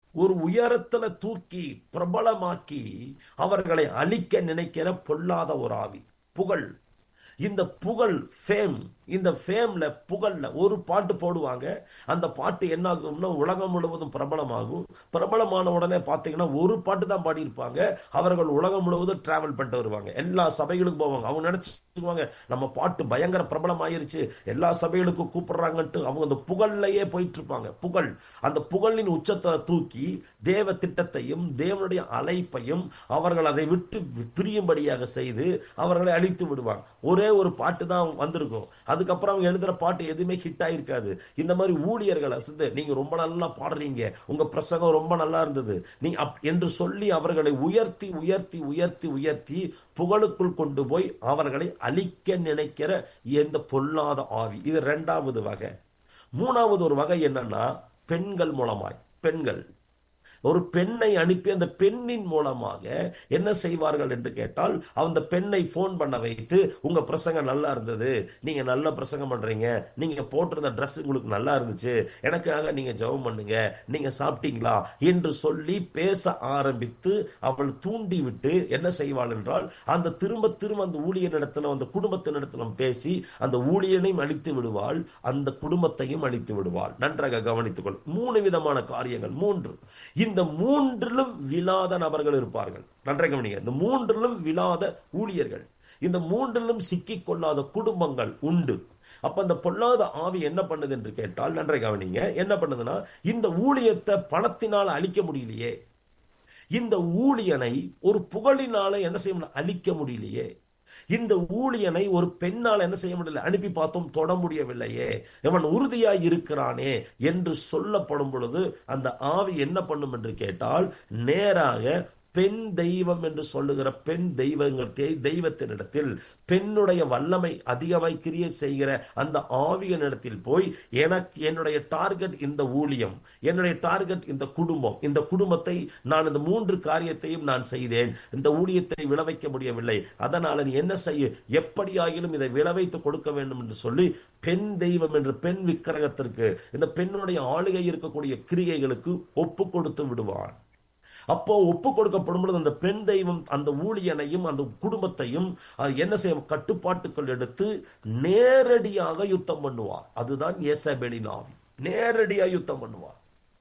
ஒரு உயரத்துல தூக்கி பிரபலமாக்கி அவர்களை அழிக்க நினைக்கிற பொல்லாத ஒரு ஆவி புகழ் இந்த புகழ் ஃபேம் இந்த ஃபேம்ல புகழ்ல ஒரு பாட்டு போடுவாங்க அந்த பாட்டு என்ன ஆகும்னா உலகம் முழுவதும் பிரபலமாகும் பிரபலமான உடனே பார்த்தீங்கன்னா ஒரு பாட்டு தான் பாடியிருப்பாங்க அவர்கள் உலகம் முழுவதும் டிராவல் பண்ணிட்டு வருவாங்க எல்லா சபைகளுக்கும் போவாங்க அவங்க நினைச்சுக்குவாங்க நம்ம பாட்டு பயங்கர பிரபலம் ஆயிருச்சு எல்லா சபைகளுக்கும் கூப்பிடுறாங்கன்ட்டு அவங்க அந்த புகழ்லையே போயிட்டு இருப்பாங்க புகழ் அந்த புகழின் உச்சத்தை தூக்கி தேவ திட்டத்தையும் தேவனுடைய அழைப்பையும் அவர்கள் அதை விட்டு பிரியும்படியாக செய்து அவர்களை அழித்து விடுவாங்க ஒரே ஒரு பாட்டு தான் வந்திருக்கும் அதுக்கப்புறம் அவங்க எழுதுற பாட்டு எதுவுமே ஹிட் ஆயிருக்காது இந்த மாதிரி ஊழியர்களை வந்து நீங்க ரொம்ப நல்லா பாடுறீங்க உங்க பிரசங்கம் ரொம்ப நல்லா இருந்தது நீ அப் என்று சொல்லி அவர்களை உயர்த்தி உயர்த்தி உயர்த்தி உயர்த்தி புகழுக்குள் கொண்டு போய் அவர்களை அழிக்க நினைக்கிற எந்த பொல்லாத ஆவி இது ரெண்டாவது வகை மூணாவது ஒரு வகை என்னன்னா பெண்கள் மூலமாய் பெண்கள் ஒரு பெண்ணை அனுப்பி அந்த பெண்ணின் மூலமாக என்ன செய்வார்கள் என்று கேட்டால் அந்த பெண்ணை போன் பண்ண வைத்து உங்க பிரசங்கம் நல்லா இருந்தது நீங்க நல்ல பிரசங்கம் பண்றீங்க நீங்க போட்டிருந்த ட்ரெஸ் உங்களுக்கு நல்லா இருந்துச்சு எனக்காக நீங்க ஜெபம் பண்ணுங்க நீங்க சாப்பிட்டீங்களா என்று சொல்லி பேச ஆரம்பித்து அவள் தூண்டி விட்டு என்ன செய்வாள் என்றால் அந்த திரும்ப திரும்ப அந்த ஊழியனிடத்துல அந்த குடும்பத்தினிடத்திலும் பேசி அந்த ஊழியனையும் அழித்து விடுவாள் அந்த குடும்பத்தையும் அழித்து விடுவாள் நன்றாக கவனித்துக் கொள் மூணு விதமான காரியங்கள் மூன்று இந்த மூன்றிலும் விழாத நபர்கள் இருப்பார்கள் நன்றாக கவனிங்க இந்த மூன்றிலும் விழாத ஊழியர்கள் இந்த மூன்றிலும் சிக்கிக் கொள்ளாத குடும்பங்கள் உண்டு அப்ப அந்த பொல்லாத ஆவி என்ன பண்ணுது என்று கேட்டால் நன்றாக கவனிங்க என்ன பண்ணுதுன்னா இந்த ஊழியத்தை பணத்தினால் அழிக்க முடியலையே இந்த ஊழியனை ஒரு புகழினால என்ன செய்ய முடியல அழிக்க முடியலையே இந்த ஊழியனை ஒரு பெண்ணால் என்ன செய்ய முடியல அனுப்பி பார்த்தோம் தொட முடியவில்லையே இவன் உறுதியாய் இருக்கிறானே என்று சொல்லப்படும் பொழுது அந்த ஆவி என்ன பண்ணும் என்று கேட்டால் நேராக பெண் தெய்வம் என்று சொல்லுகிற பெண் தெய்வங்கள் தெய்வத்தினிடத்தில் பெண்ணுடைய வல்லமை அதிகமாய் கிரியை செய்கிற அந்த ஆவியனிடத்தில் போய் எனக்கு என்னுடைய டார்கெட் இந்த ஊழியம் என்னுடைய டார்கெட் இந்த குடும்பம் இந்த குடும்பத்தை நான் இந்த மூன்று காரியத்தையும் நான் செய்தேன் இந்த ஊழியத்தை விளைவிக்க முடியவில்லை அதனால நீ என்ன செய்ய எப்படியாகிலும் இதை விளைவைத்து கொடுக்க வேண்டும் என்று சொல்லி பெண் தெய்வம் என்று பெண் விக்கிரகத்திற்கு இந்த பெண்ணுடைய ஆளுகை இருக்கக்கூடிய கிரிகைகளுக்கு ஒப்பு கொடுத்து விடுவான் அப்போ ஒப்பு கொடுக்கப்படும் பொழுது அந்த பெண் தெய்வம் அந்த ஊழியனையும் அந்த குடும்பத்தையும் என்ன செய்ய கட்டுப்பாட்டுக்கள் எடுத்து நேரடியாக யுத்தம் பண்ணுவார் அதுதான் ஏசபெலின் ஆவி நேரடியாக யுத்தம் பண்ணுவார்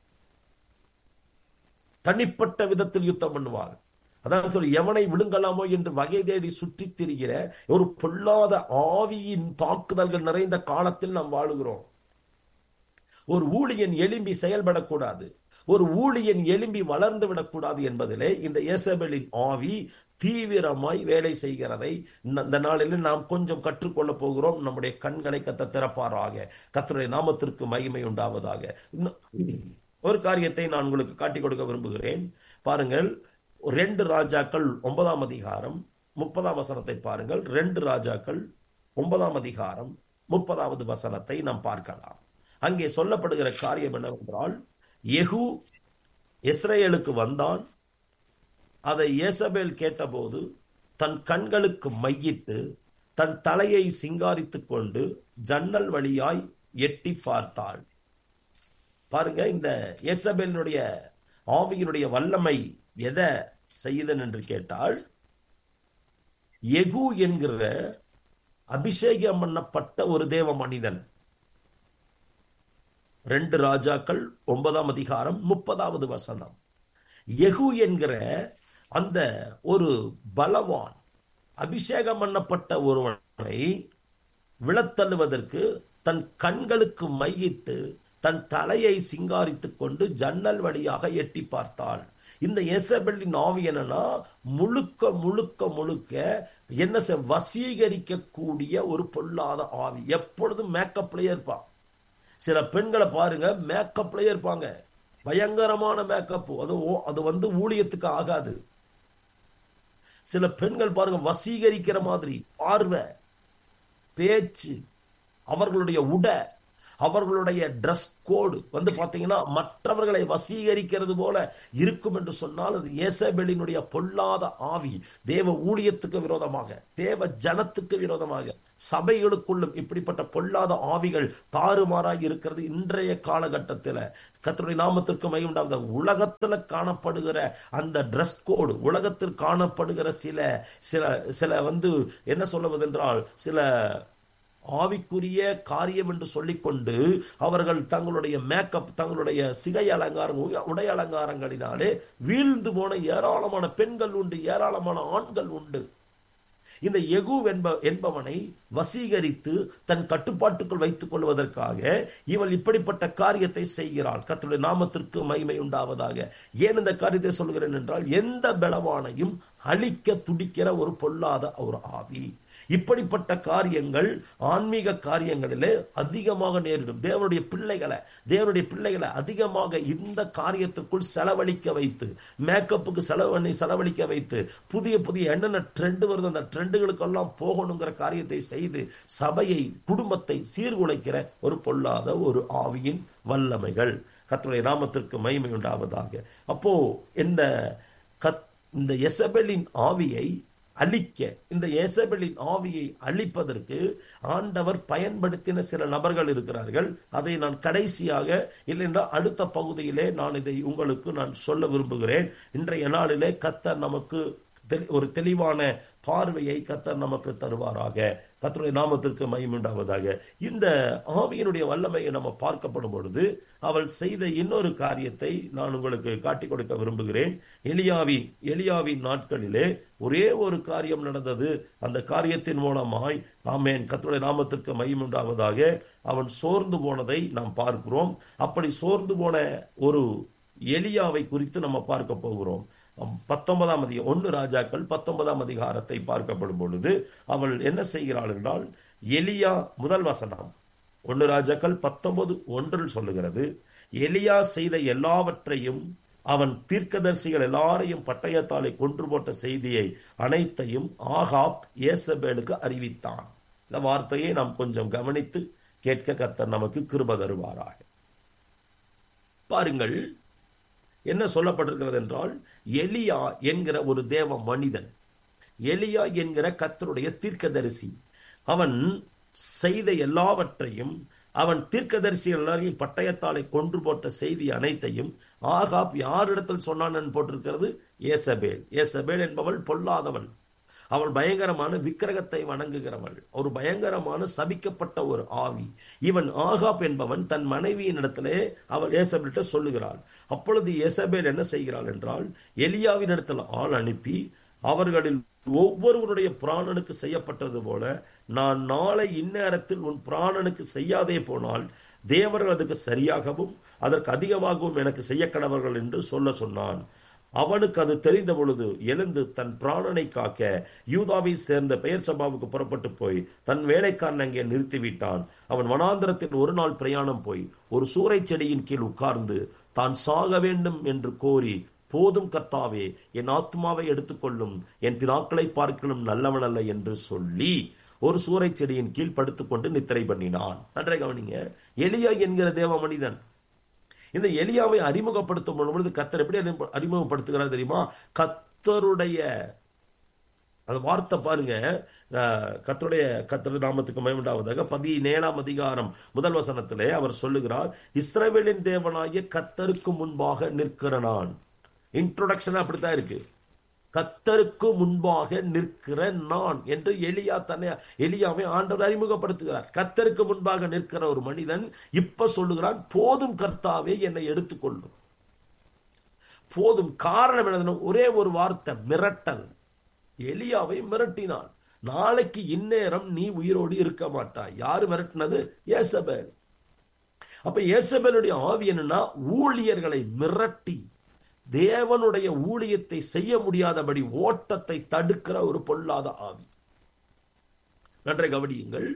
தனிப்பட்ட விதத்தில் யுத்தம் பண்ணுவார் அதான் சொல்லி எவனை விழுங்கலாமோ என்று வகை தேடி சுற்றி திரிகிற ஒரு பொல்லாத ஆவியின் தாக்குதல்கள் நிறைந்த காலத்தில் நாம் வாழுகிறோம் ஒரு ஊழியன் எலும்பி செயல்படக்கூடாது ஒரு ஊழியன் எலும்பி வளர்ந்து விடக்கூடாது என்பதிலே இந்த ஏசபெலின் ஆவி தீவிரமாய் வேலை செய்கிறதை இந்த நாளில் நாம் கொஞ்சம் கற்றுக்கொள்ள போகிறோம் நம்முடைய கண்களை கத்த திறப்பாராக கத்தருடைய நாமத்திற்கு மகிமை உண்டாவதாக ஒரு காரியத்தை நான் உங்களுக்கு காட்டிக் கொடுக்க விரும்புகிறேன் பாருங்கள் ரெண்டு ராஜாக்கள் ஒன்பதாம் அதிகாரம் முப்பதாம் வசனத்தை பாருங்கள் ரெண்டு ராஜாக்கள் ஒன்பதாம் அதிகாரம் முப்பதாவது வசனத்தை நாம் பார்க்கலாம் அங்கே சொல்லப்படுகிற காரியம் என்னவென்றால் எகு இஸ்ரேலுக்கு வந்தான் அதை ஏசபேல் கேட்டபோது தன் கண்களுக்கு மையிட்டு தன் தலையை சிங்காரித்துக் கொண்டு ஜன்னல் வழியாய் எட்டி பார்த்தாள் பாருங்க இந்த ஏசபேலினுடைய ஆவியினுடைய வல்லமை எதை செய்தன் என்று கேட்டால் எகு என்கிற அபிஷேகம் பண்ணப்பட்ட ஒரு தேவ மனிதன் ரெண்டு ராஜாக்கள் ஒன்பதாம் அதிகாரம் முப்பதாவது வசனம் எகு என்கிற அந்த ஒரு பலவான் அபிஷேகம் பண்ணப்பட்ட ஒருவனை விழத்தள்ளுவதற்கு தன் கண்களுக்கு மையிட்டு தன் தலையை சிங்காரித்துக் கொண்டு ஜன்னல் வழியாக எட்டி பார்த்தாள் இந்த எசபெல்லின் ஆவி என்னன்னா முழுக்க முழுக்க முழுக்க என்ன வசீகரிக்கக்கூடிய ஒரு பொல்லாத ஆவி எப்பொழுதும் மேக்கப்லயே இருப்பான் சில பெண்களை பாருங்க மேக்கப்லயே இருப்பாங்க பயங்கரமான மேக்கப் அது அது வந்து ஊழியத்துக்கு ஆகாது சில பெண்கள் பாருங்க வசீகரிக்கிற மாதிரி பார்வை பேச்சு அவர்களுடைய உடை அவர்களுடைய ட்ரெஸ் கோடு வந்து பாத்தீங்கன்னா மற்றவர்களை வசீகரிக்கிறது போல இருக்கும் என்று சொன்னால் அது ஏசபெலினுடைய பொல்லாத ஆவி தேவ ஊழியத்துக்கு விரோதமாக தேவ ஜனத்துக்கு விரோதமாக சபைகளுக்குள்ளும் இப்படிப்பட்ட பொல்லாத ஆவிகள் தாறுமாறாக இருக்கிறது இன்றைய காலகட்டத்தில் கத்தருடைய நாமத்திற்கு மையுண்டாவது உலகத்துல காணப்படுகிற அந்த ட்ரெஸ் கோடு உலகத்தில் காணப்படுகிற சில சில சில வந்து என்ன சொல்லுவதென்றால் சில ஆவிக்குரிய காரியம் என்று சொல்லிக்கொண்டு அவர்கள் தங்களுடைய மேக்கப் தங்களுடைய சிகை அலங்காரம் உடை அலங்காரங்களினாலே வீழ்ந்து போன ஏராளமான பெண்கள் உண்டு ஏராளமான ஆண்கள் உண்டு இந்த எகு என்ப என்பவனை வசீகரித்து தன் கட்டுப்பாட்டுக்குள் வைத்துக் கொள்வதற்காக இவள் இப்படிப்பட்ட காரியத்தை செய்கிறாள் கத்தருடைய நாமத்திற்கு மகிமை உண்டாவதாக ஏன் இந்த காரியத்தை சொல்கிறேன் என்றால் எந்த பலவானையும் அழிக்க துடிக்கிற ஒரு பொல்லாத ஒரு ஆவி இப்படிப்பட்ட காரியங்கள் ஆன்மீக காரியங்களிலே அதிகமாக நேரிடும் தேவனுடைய பிள்ளைகளை தேவனுடைய பிள்ளைகளை அதிகமாக இந்த காரியத்திற்குள் செலவழிக்க வைத்து மேக்கப்புக்கு செலவழி செலவழிக்க வைத்து புதிய புதிய என்னென்ன ட்ரெண்ட் வருது அந்த ட்ரெண்டுகளுக்கெல்லாம் போகணுங்கிற காரியத்தை செய்து சபையை குடும்பத்தை சீர்குலைக்கிற ஒரு பொல்லாத ஒரு ஆவியின் வல்லமைகள் கத்துடைய நாமத்திற்கு மகிமை உண்டாவதாக அப்போ இந்த கத் இந்த எசபெலின் ஆவியை அழிக்க இந்த ஏசபெலின் ஆவியை அழிப்பதற்கு ஆண்டவர் பயன்படுத்தின சில நபர்கள் இருக்கிறார்கள் அதை நான் கடைசியாக இல்லைன்றால் அடுத்த பகுதியிலே நான் இதை உங்களுக்கு நான் சொல்ல விரும்புகிறேன் இன்றைய நாளிலே கத்தர் நமக்கு ஒரு தெளிவான பார்வையை கத்தர் நமக்கு தருவாராக கத்தருடைய நாமத்திற்கு மயமுண்டாவதாக இந்த ஆவியினுடைய வல்லமையை நம்ம பார்க்கப்படும் பொழுது அவள் செய்த இன்னொரு காரியத்தை நான் உங்களுக்கு காட்டிக் கொடுக்க விரும்புகிறேன் எலியாவி எலியாவின் நாட்களிலே ஒரே ஒரு காரியம் நடந்தது அந்த காரியத்தின் மூலமாய் ஆமேன் கத்தருடைய நாமத்திற்கு மயமுண்டாவதாக அவன் சோர்ந்து போனதை நாம் பார்க்கிறோம் அப்படி சோர்ந்து போன ஒரு எலியாவை குறித்து நம்ம பார்க்க போகிறோம் பத்தொன்பதாம் அதிக ஒன்று ராஜாக்கள் பத்தொன்பதாம் அதிகாரத்தை பார்க்கப்படும் பொழுது அவள் என்ன செய்கிறாள் என்றால் எலியா முதல் வசனம் ஒன்று ராஜாக்கள் பத்தொன்பது ஒன்றில் சொல்லுகிறது எலியா செய்த எல்லாவற்றையும் அவன் தீர்க்கதரிசிகள் எல்லாரையும் பட்டயத்தாலை கொன்று போட்ட செய்தியை அனைத்தையும் ஆகாப் ஏசபேலுக்கு அறிவித்தான் இந்த வார்த்தையை நாம் கொஞ்சம் கவனித்து கேட்க கத்தர் நமக்கு கிருப தருவாராக பாருங்கள் என்ன சொல்லப்பட்டிருக்கிறது என்றால் எலியா என்கிற ஒரு தேவ மனிதன் எலியா என்கிற கத்தருடைய தீர்க்கதரிசி அவன் செய்த எல்லாவற்றையும் அவன் தீர்க்கதரிசி எல்லாரையும் பட்டயத்தாலை கொன்று போட்ட செய்தி அனைத்தையும் ஆகாப் யாரிடத்தில் சொன்னான் போட்டிருக்கிறது ஏசபேல் ஏசபேல் என்பவள் பொல்லாதவள் அவள் பயங்கரமான விக்கிரகத்தை வணங்குகிறவள் ஒரு பயங்கரமான சபிக்கப்பட்ட ஒரு ஆவி இவன் ஆகாப் என்பவன் தன் மனைவியின் இடத்திலே அவள் ஏசபேல்கிட்ட சொல்லுகிறாள் அப்பொழுது ஏசபேல் என்ன செய்கிறாள் என்றால் எலியாவின் இடத்துல ஆள் அனுப்பி அவர்களில் ஒவ்வொருவருடைய பிராணனுக்கு செய்யப்பட்டது போல நான் நாளை இந்நேரத்தில் உன் பிராணனுக்கு செய்யாதே போனால் தேவர்கள் அதுக்கு சரியாகவும் அதற்கு அதிகமாகவும் எனக்கு செய்ய கடவர்கள் என்று சொல்ல சொன்னான் அவனுக்கு அது தெரிந்த பொழுது எழுந்து தன் பிராணனை காக்க யூதாவை சேர்ந்த பெயர் சபாவுக்கு புறப்பட்டு போய் தன் வேலைக்காரன் அங்கே நிறுத்திவிட்டான் அவன் வனாந்திரத்தில் ஒரு நாள் பிரயாணம் போய் ஒரு சூறை செடியின் கீழ் உட்கார்ந்து தான் சாக வேண்டும் என்று கோரி போதும் கர்த்தாவே என் ஆத்மாவை எடுத்துக்கொள்ளும் என் பிதாக்களை பார்க்கலும் நல்லவன் அல்ல என்று சொல்லி ஒரு சூறை செடியின் கீழ் படுத்துக்கொண்டு நித்திரை பண்ணினான் நன்றை கவனிங்க எளியா என்கிற தேவ மனிதன் இந்த எலியாவை அறிமுகப்படுத்தும் பொழுது கத்தர் எப்படி அறிமுகப்படுத்துகிறார் தெரியுமா கத்தருடைய அந்த வார்த்தை பாருங்க கத்தருடைய கத்தருடைய நாமத்துக்கு மயமுண்டாவதாக பதினேழாம் அதிகாரம் முதல் வசனத்திலே அவர் சொல்லுகிறார் இஸ்ரேவேலின் தேவனாகிய கத்தருக்கு முன்பாக நிற்கிற நான் இன்ட்ரோடக்ஷன் அப்படித்தான் இருக்கு கத்தருக்கு முன்பாக நிற்கிற நான் என்று எலியா தன்னை எலியாவை ஆண்டவர் அறிமுகப்படுத்துகிறார் கத்தருக்கு முன்பாக நிற்கிற ஒரு மனிதன் இப்ப சொல்லுகிறான் போதும் கர்த்தாவே என்னை எடுத்துக்கொள்ளும் போதும் காரணம் என்ன ஒரே ஒரு வார்த்தை மிரட்டல் எலியாவை மிரட்டினான் நாளைக்கு இந்நேரம் நீ உயிரோடு இருக்க மாட்டாய் யாரு மிரட்டினது ஏசபேல் அப்ப ஏசபேலுடைய ஆவி என்னன்னா ஊழியர்களை மிரட்டி தேவனுடைய ஊழியத்தை செய்ய முடியாதபடி ஓட்டத்தை தடுக்கிற ஒரு பொல்லாத ஆவி நன்றை கவனியுங்கள்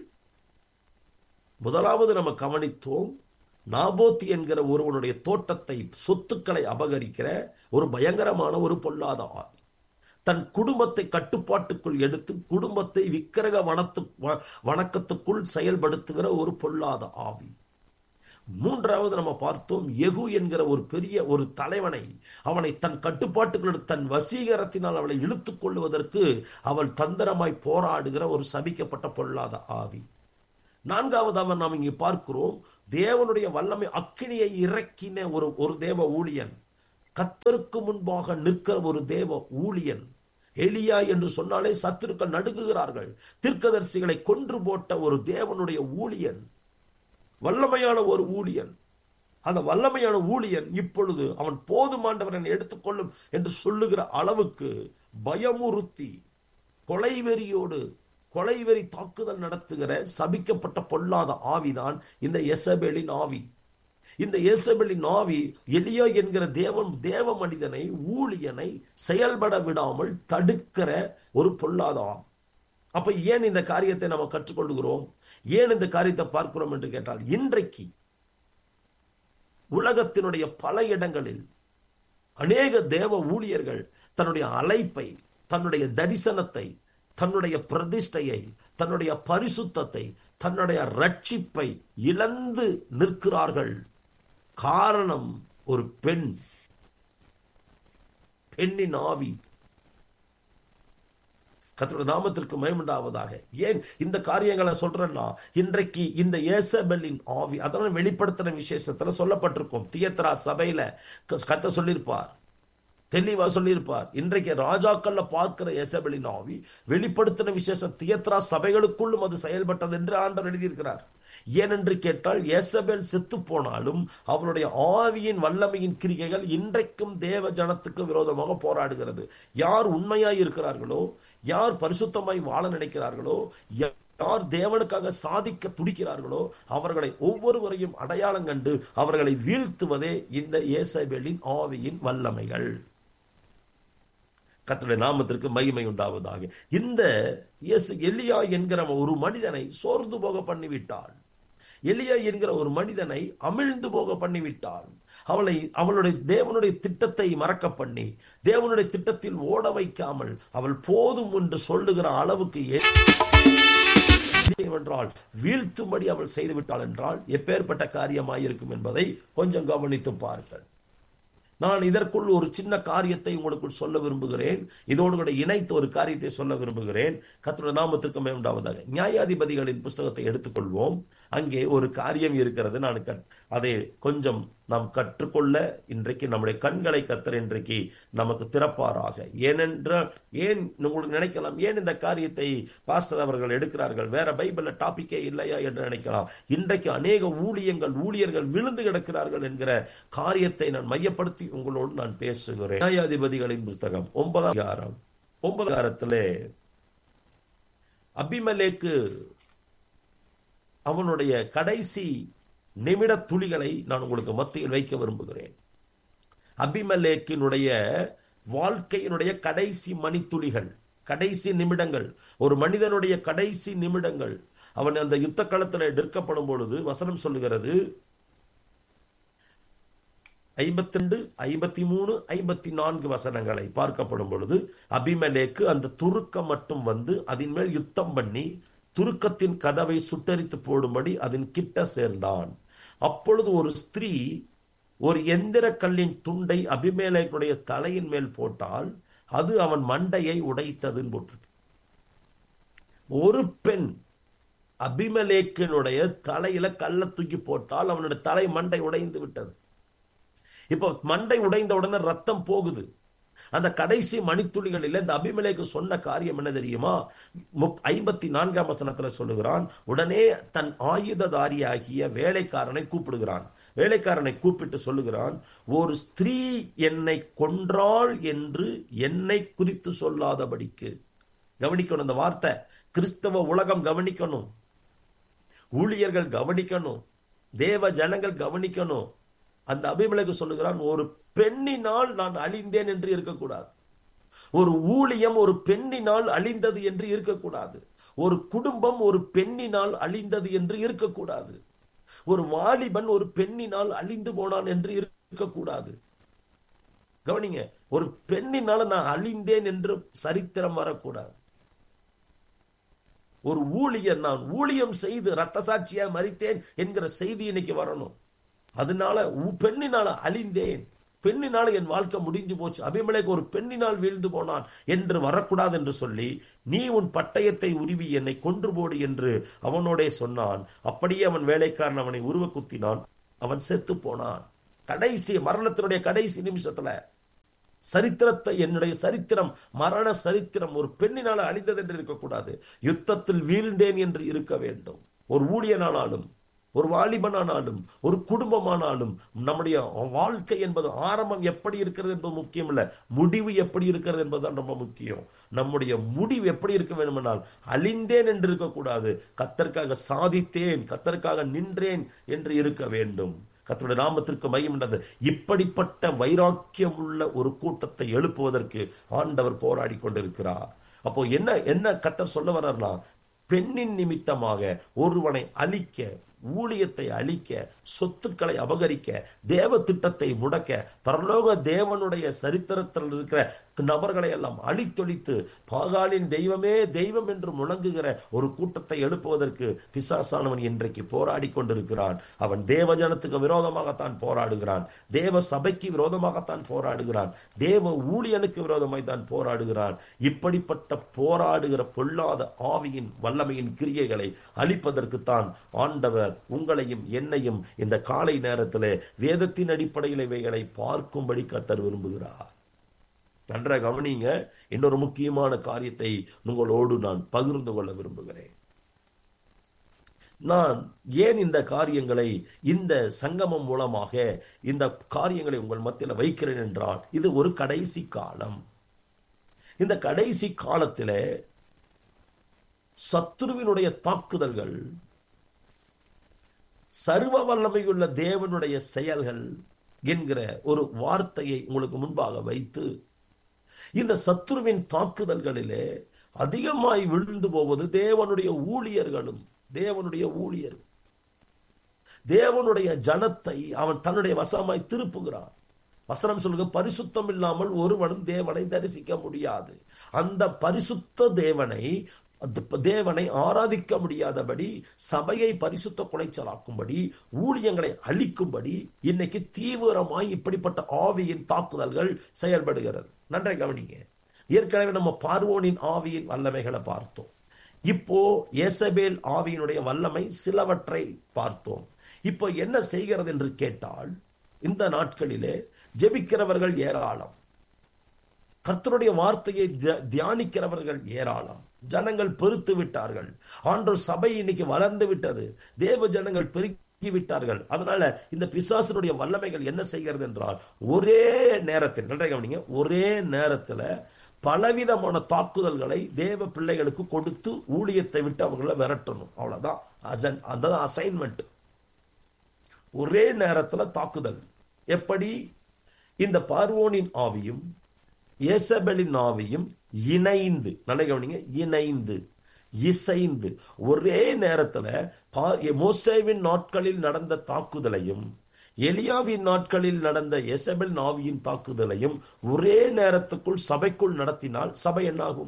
முதலாவது நம்ம கவனித்தோம் நாபோத்தி என்கிற ஒருவனுடைய தோட்டத்தை சொத்துக்களை அபகரிக்கிற ஒரு பயங்கரமான ஒரு பொல்லாத ஆவி தன் குடும்பத்தை கட்டுப்பாட்டுக்குள் எடுத்து குடும்பத்தை விக்கிரக வனத்து வணக்கத்துக்குள் செயல்படுத்துகிற ஒரு பொல்லாத ஆவி மூன்றாவது நம்ம பார்த்தோம் எகு என்கிற ஒரு பெரிய ஒரு தலைவனை அவனை தன் கட்டுப்பாட்டுகளோடு தன் வசீகரத்தினால் அவளை இழுத்துக் கொள்வதற்கு அவள் தந்திரமாய் போராடுகிற ஒரு சபிக்கப்பட்ட பொல்லாத ஆவி நான்காவதாக நாம் இங்கே பார்க்கிறோம் தேவனுடைய வல்லமை அக்கினியை இறக்கின ஒரு ஒரு தேவ ஊழியன் கத்தருக்கு முன்பாக நிற்கிற ஒரு தேவ ஊழியன் எலியா என்று சொன்னாலே சத்துருக்கள் நடுங்குகிறார்கள் தீர்க்கதரிசிகளை கொன்று போட்ட ஒரு தேவனுடைய ஊழியன் வல்லமையான ஒரு ஊழியன் அந்த வல்லமையான ஊழியன் இப்பொழுது அவன் போதுமாண்டவன் எடுத்துக்கொள்ளும் என்று சொல்லுகிற அளவுக்கு பயமுறுத்தி கொலைவெறியோடு கொலைவெறி தாக்குதல் நடத்துகிற சபிக்கப்பட்ட பொல்லாத ஆவிதான் இந்த எசபேலின் ஆவி இந்த இயேசபெலின் ஆவி எலியா என்கிற தேவன் தேவ மனிதனை ஊழியனை செயல்பட விடாமல் தடுக்கிற ஒரு பொல்லாத ஆவி அப்ப ஏன் இந்த காரியத்தை நம்ம கற்றுக்கொள்கிறோம் ஏன் இந்த காரியத்தை பார்க்கிறோம் என்று கேட்டால் இன்றைக்கு உலகத்தினுடைய பல இடங்களில் அநேக தேவ ஊழியர்கள் தன்னுடைய அழைப்பை தன்னுடைய தரிசனத்தை தன்னுடைய பிரதிஷ்டையை தன்னுடைய பரிசுத்தத்தை தன்னுடைய ரட்சிப்பை இழந்து நிற்கிறார்கள் காரணம் ஒரு பெண் பெண்ணின் ஆவி கத்தோட நாமத்திற்கு மயமுண்டாவதாக ஏன் இந்த காரியங்களை சொல்றேன்னா இன்றைக்கு இந்த ஏசபெல்லின் ஆவி அதெல்லாம் வெளிப்படுத்தின விசேஷத்துல சொல்லப்பட்டிருக்கும் தியத்ரா சபையில கத்த சொல்லியிருப்பார் தெளிவா சொல்லியிருப்பார் இன்றைக்கு ராஜாக்கள்ல பார்க்கிற எசபெலின் ஆவி வெளிப்படுத்தின விசேஷ தியத்ரா சபைகளுக்குள்ளும் அது செயல்பட்டது என்று ஆண்டவர் எழுதியிருக்கிறார் ஏனென்று கேட்டால் ஏசபேல் செத்து போனாலும் அவருடைய ஆவியின் வல்லமையின் கிரிகைகள் இன்றைக்கும் தேவ ஜனத்துக்கு விரோதமாக போராடுகிறது யார் உண்மையாய் இருக்கிறார்களோ யார் பரிசுத்தமாய் வாழ நினைக்கிறார்களோ யார் தேவனுக்காக சாதிக்க துடிக்கிறார்களோ அவர்களை ஒவ்வொருவரையும் அடையாளம் கண்டு அவர்களை வீழ்த்துவதே இந்த ஏசபேலின் ஆவியின் வல்லமைகள் கத்துடைய நாமத்திற்கு மகிமை உண்டாவதாக இந்த எலியா என்கிற ஒரு மனிதனை சோர்ந்து போக பண்ணிவிட்டாள் எலியா என்கிற ஒரு மனிதனை அமிழ்ந்து போக பண்ணிவிட்டாள் அவளை அவளுடைய தேவனுடைய திட்டத்தை மறக்க பண்ணி தேவனுடைய திட்டத்தில் ஓட வைக்காமல் அவள் போதும் என்று சொல்லுகிற அளவுக்கு என்றால் வீழ்த்தும்படி அவள் செய்து விட்டாள் என்றால் எப்பேற்பட்ட காரியமாயிருக்கும் என்பதை கொஞ்சம் கவனித்து பாருங்கள் நான் இதற்குள் ஒரு சின்ன காரியத்தை உங்களுக்குள் சொல்ல விரும்புகிறேன் இதோடு கூட இணைத்து ஒரு காரியத்தை சொல்ல விரும்புகிறேன் கத்தோட நாமத்திற்கு மேம்டாவதாக நியாயாதிபதிகளின் புஸ்தகத்தை எடுத்துக்கொள்வோம் அங்கே ஒரு காரியம் இருக்கிறது நான் அதை கொஞ்சம் நாம் கற்றுக்கொள்ள இன்றைக்கு நம்முடைய கண்களை கத்தர் இன்றைக்கு நமக்கு திறப்பாராக ஏனென்ற ஏன் உங்களுக்கு நினைக்கலாம் ஏன் இந்த காரியத்தை பாஸ்டர் அவர்கள் எடுக்கிறார்கள் வேற பைபிள்ல டாபிக்கே இல்லையா என்று நினைக்கலாம் இன்றைக்கு அநேக ஊழியங்கள் ஊழியர்கள் விழுந்து கிடக்கிறார்கள் என்கிற காரியத்தை நான் மையப்படுத்தி உங்களோடு நான் பேசுகிறேன் நியாயாதிபதிகளின் புஸ்தகம் ஒன்பதாம் அதிகாரம் ஒன்பதாம் அதிகாரத்திலே அபிமலேக்கு அவனுடைய கடைசி நிமிட துளிகளை நான் உங்களுக்கு மத்தியில் வைக்க விரும்புகிறேன் அபிமலேக்கினுடைய வாழ்க்கையினுடைய கடைசி மணித்துளிகள் கடைசி நிமிடங்கள் ஒரு மனிதனுடைய கடைசி நிமிடங்கள் அவன் அந்த யுத்த களத்தில் நிற்கப்படும் பொழுது வசனம் சொல்லுகிறது ஐம்பத்தி ரெண்டு ஐம்பத்தி மூணு ஐம்பத்தி நான்கு வசனங்களை பார்க்கப்படும் பொழுது அபிமலேக்கு அந்த துருக்கம் மட்டும் வந்து அதன் மேல் யுத்தம் பண்ணி துருக்கத்தின் கதவை சுட்டரித்து போடும்படி அதன் கிட்ட சேர்ந்தான் அப்பொழுது ஒரு ஸ்திரீ ஒரு எந்திர கல்லின் துண்டை அபிமேலைக்குடைய தலையின் மேல் போட்டால் அது அவன் மண்டையை உடைத்ததுன்னு போட்டிருக்கு ஒரு பெண் அபிமலேக்கினுடைய தலையில கல்ல தூக்கி போட்டால் அவனுடைய தலை மண்டை உடைந்து விட்டது இப்போ மண்டை உடைந்த உடனே ரத்தம் போகுது அந்த கடைசி மணித்துளிகளில் இந்த அபிமலேக்கு சொன்ன காரியம் என்ன தெரியுமா ஐம்பத்தி நான்காம் வசனத்துல சொல்லுகிறான் உடனே தன் ஆயுததாரியாகிய வேலைக்காரனை கூப்பிடுகிறான் வேலைக்காரனை கூப்பிட்டு சொல்லுகிறான் ஒரு ஸ்திரீ என்னை கொன்றாள் என்று என்னை குறித்து சொல்லாதபடிக்கு கவனிக்கணும் இந்த வார்த்தை கிறிஸ்தவ உலகம் கவனிக்கணும் ஊழியர்கள் கவனிக்கணும் தேவ ஜனங்கள் கவனிக்கணும் அந்த அபிமலைக்கு சொல்லுகிறான் ஒரு பெண்ணினால் நான் அழிந்தேன் என்று இருக்கக்கூடாது ஒரு ஊழியம் ஒரு பெண்ணினால் அழிந்தது என்று இருக்கக்கூடாது ஒரு குடும்பம் ஒரு பெண்ணினால் அழிந்தது என்று இருக்கக்கூடாது ஒரு வாலிபன் ஒரு பெண்ணினால் அழிந்து போனான் என்று இருக்கக்கூடாது கவனிங்க ஒரு பெண்ணினால நான் அழிந்தேன் என்று சரித்திரம் வரக்கூடாது ஒரு ஊழியர் நான் ஊழியம் செய்து ரத்த சாட்சியா மறித்தேன் என்கிற செய்தி இன்னைக்கு வரணும் அதனால உ- பெண்ணினால அழிந்தேன் பெண்ணினால என் வாழ்க்கை முடிஞ்சு போச்சு அபிமலேக்கு ஒரு பெண்ணினால் வீழ்ந்து போனான் என்று வரக்கூடாது என்று சொல்லி நீ உன் பட்டயத்தை உருவி என்னை கொன்று போடு என்று அவனோடே சொன்னான் அப்படியே அவன் வேலைக்காரன் அவனை உருவ குத்தினான் அவன் செத்து போனான் கடைசி மரணத்தினுடைய கடைசி நிமிஷத்துல சரித்திரத்தை என்னுடைய சரித்திரம் மரண சரித்திரம் ஒரு பெண்ணினால அழிந்தது என்று இருக்கக்கூடாது யுத்தத்தில் வீழ்ந்தேன் என்று இருக்க வேண்டும் ஒரு ஊழியனானாலும் ஒரு வாலிபனானாலும் ஒரு குடும்பமானாலும் நம்முடைய வாழ்க்கை என்பது ஆரம்பம் எப்படி இருக்கிறது என்பது முக்கியம் இல்ல முடிவு எப்படி இருக்கிறது என்பதுதான் ரொம்ப முக்கியம் நம்முடைய முடிவு எப்படி இருக்க வேண்டுமென்றால் அழிந்தேன் என்று இருக்கக்கூடாது கத்தற்காக சாதித்தேன் கத்தற்காக நின்றேன் என்று இருக்க வேண்டும் கர்த்தருடைய நாமத்திற்கு மையம் என்றது இப்படிப்பட்ட வைராக்கியம் உள்ள ஒரு கூட்டத்தை எழுப்புவதற்கு ஆண்டவர் போராடி கொண்டிருக்கிறார் அப்போ என்ன என்ன கத்தர் சொல்ல வர்றார்னா பெண்ணின் நிமித்தமாக ஒருவனை அழிக்க ஊழியத்தை அழிக்க சொத்துக்களை அபகரிக்க தேவ திட்டத்தை முடக்க பரலோக தேவனுடைய சரித்திரத்தில் இருக்கிற நபர்களை எல்லாம் அழித்தொழித்து பாகாலின் தெய்வமே தெய்வம் என்று முழங்குகிற ஒரு கூட்டத்தை எழுப்புவதற்கு பிசாசானவன் இன்றைக்கு போராடி கொண்டிருக்கிறான் அவன் தேவ ஜனத்துக்கு விரோதமாகத்தான் போராடுகிறான் தேவ சபைக்கு விரோதமாகத்தான் போராடுகிறான் தேவ ஊழியனுக்கு விரோதமாய் தான் போராடுகிறான் இப்படிப்பட்ட போராடுகிற பொல்லாத ஆவியின் வல்லமையின் கிரியைகளை அழிப்பதற்குத்தான் ஆண்டவர் உங்களையும் என்னையும் இந்த காலை நேரத்தில் வேதத்தின் அடிப்படையில் இவைகளை பார்க்கும்படி கத்தர் விரும்புகிறார் நன்றாக கவனிங்க இன்னொரு முக்கியமான காரியத்தை உங்களோடு நான் பகிர்ந்து கொள்ள விரும்புகிறேன் நான் ஏன் இந்த காரியங்களை இந்த சங்கமம் மூலமாக இந்த காரியங்களை உங்கள் மத்தியில் வைக்கிறேன் என்றால் இது ஒரு கடைசி காலம் இந்த கடைசி காலத்திலே சத்துருவினுடைய தாக்குதல்கள் சர்வ வல்லமையுள்ள தேவனுடைய செயல்கள் என்கிற ஒரு வார்த்தையை உங்களுக்கு முன்பாக வைத்து இந்த சத்துருவின் தாக்குதல்களிலே அதிகமாய் விழுந்து போவது தேவனுடைய ஊழியர்களும் தேவனுடைய ஊழியர் தேவனுடைய ஜனத்தை அவன் தன்னுடைய வசமாய் திருப்புகிறான் வசனம் சொல்லுங்க பரிசுத்தம் இல்லாமல் ஒருவனும் தேவனை தரிசிக்க முடியாது அந்த பரிசுத்த தேவனை அந்த தேவனை ஆராதிக்க முடியாதபடி சபையை பரிசுத்த குலைச்சலாக்கும்படி ஊழியங்களை அழிக்கும்படி இன்னைக்கு தீவிரமாய் இப்படிப்பட்ட ஆவியின் தாக்குதல்கள் செயல்படுகிறது நன்றை கவனிங்க ஏற்கனவே நம்ம பார்வோனின் ஆவியின் வல்லமைகளை பார்த்தோம் இப்போ ஏசபேல் ஆவியினுடைய வல்லமை சிலவற்றை பார்த்தோம் இப்போ என்ன செய்கிறது என்று கேட்டால் இந்த நாட்களிலே ஜெபிக்கிறவர்கள் ஏராளம் கர்த்தருடைய வார்த்தையை தியா- தியானிக்கிறவர்கள் ஏராளம் ஜனங்கள் பெருத்து விட்டார்கள் ஆண்டோர் சபை இன்னைக்கு வளர்ந்து விட்டது தேவ ஜனங்கள் பெருக்கி விட்டார்கள் அதனால இந்த பிசாசனுடைய வல்லமைகள் என்ன செய்கிறது என்றால் ஒரே நேரத்தில் நன்றாக கவனிங்க ஒரே நேரத்தில் பலவிதமான தாக்குதல்களை தேவ பிள்ளைகளுக்கு கொடுத்து ஊழியத்தை விட்டு அவங்கள விரட்டணும் அவ்வளவுதான் அசன் அந்த அசைன்மெண்ட் ஒரே நேரத்துல தாக்குதல் எப்படி இந்த பார்வோனின் ஆவியும் ஏசபெலின் ஆவியும் இணைந்து நல்ல கவனிங்க இணைந்து இசைந்து ஒரே நேரத்துல பா- மோசேவின் நாட்களில் நடந்த தாக்குதலையும் எலியாவின் நாட்களில் நடந்த எசபெல் ஆவியின் தாக்குதலையும் ஒரே நேரத்துக்குள் சபைக்குள் நடத்தினால் சபை என்னாகும்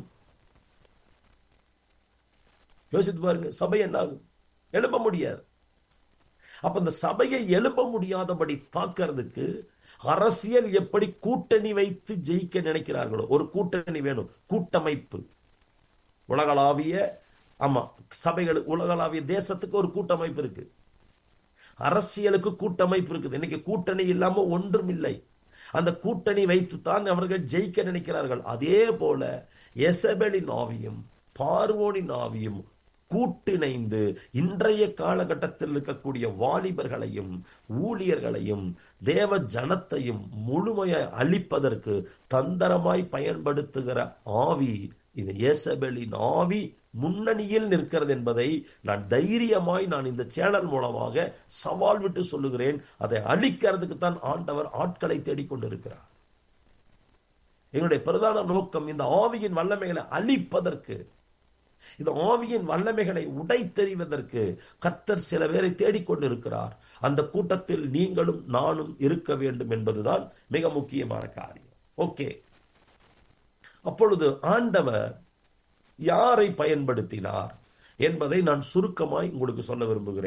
யோசித்து பாருங்க சபை என்னாகும் எழுப்ப முடியாது அப்ப இந்த சபையை எழுப்ப முடியாதபடி தாக்கிறதுக்கு அரசியல் எப்படி கூட்டணி வைத்து ஜெயிக்க நினைக்கிறார்களோ ஒரு கூட்டணி வேணும் கூட்டமைப்பு உலகளாவிய ஆமா சபைகள் உலகளாவிய தேசத்துக்கு ஒரு கூட்டமைப்பு இருக்கு அரசியலுக்கு கூட்டமைப்பு இருக்குது இன்னைக்கு கூட்டணி இல்லாம ஒன்றும் இல்லை அந்த கூட்டணி வைத்துத்தான் அவர்கள் ஜெயிக்க நினைக்கிறார்கள் அதே போல எசபெலின் ஆவியும் பார்வோனின் ஆவியும் கூட்டிணைந்து இன்றைய காலகட்டத்தில் இருக்கக்கூடிய வாலிபர்களையும் ஊழியர்களையும் தேவ ஜனத்தையும் முழுமையாய் அழிப்பதற்கு தந்திரமாய் பயன்படுத்துகிற ஆவி இந்த ஏசபெலின் ஆவி முன்னணியில் நிற்கிறது என்பதை நான் தைரியமாய் நான் இந்த சேனல் மூலமாக சவால் விட்டு சொல்லுகிறேன் அதை அழிக்கிறதுக்கு தான் ஆண்டவர் ஆட்களை தேடிக்கொண்டிருக்கிறார் எங்களுடைய பிரதான நோக்கம் இந்த ஆவியின் வல்லமைகளை அழிப்பதற்கு இந்த ஆவியின் வல்லமைகளை உடைத்தெறிவதற்கு கர்த்தர் சில பேரை தேடிக்கொண்டிருக்கிறார் அந்த கூட்டத்தில் நீங்களும் நானும் இருக்க வேண்டும் என்பதுதான் மிக முக்கியமான காரியம் ஓகே அப்பொழுது ஆண்டவர் யாரை பயன்படுத்தினார் என்பதை நான் சுருக்கமாய் உங்களுக்கு சொல்ல விரும்புகிறேன்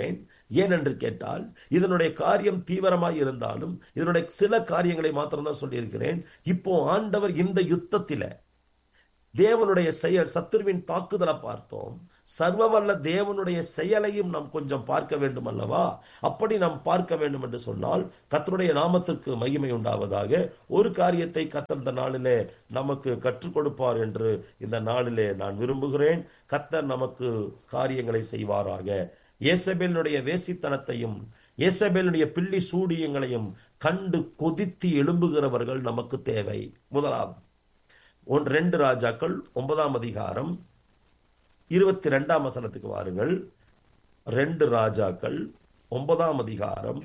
ஏனென்று கேட்டால் இதனுடைய காரியம் தீவிரமாய் இருந்தாலும் இதனுடைய சில காரியங்களை மாத்திரம்தான் சொல்லியிருக்கிறேன் இப்போ ஆண்டவர் இந்த யுத்தத்தில தேவனுடைய செயல் சத்துருவின் தாக்குதலை பார்த்தோம் சர்வவல்ல தேவனுடைய செயலையும் நாம் கொஞ்சம் பார்க்க வேண்டும் அல்லவா அப்படி நாம் பார்க்க வேண்டும் என்று சொன்னால் கத்தருடைய நாமத்திற்கு மகிமை உண்டாவதாக ஒரு காரியத்தை கத்தர் இந்த நாளிலே நமக்கு கற்றுக் கொடுப்பார் என்று இந்த நாளிலே நான் விரும்புகிறேன் கத்தர் நமக்கு காரியங்களை செய்வாராக ஏசபேலுடைய வேசித்தனத்தையும் ஏசபேலுடைய பில்லி சூடியங்களையும் கண்டு கொதித்து எழும்புகிறவர்கள் நமக்கு தேவை முதலாவது ஒன் ரெண்டு ராஜாக்கள் ஒன்பதாம் அதிகாரம் இருபத்தி ரெண்டாம் வசனத்துக்கு வாருங்கள் ரெண்டு ராஜாக்கள் ஒன்பதாம் அதிகாரம்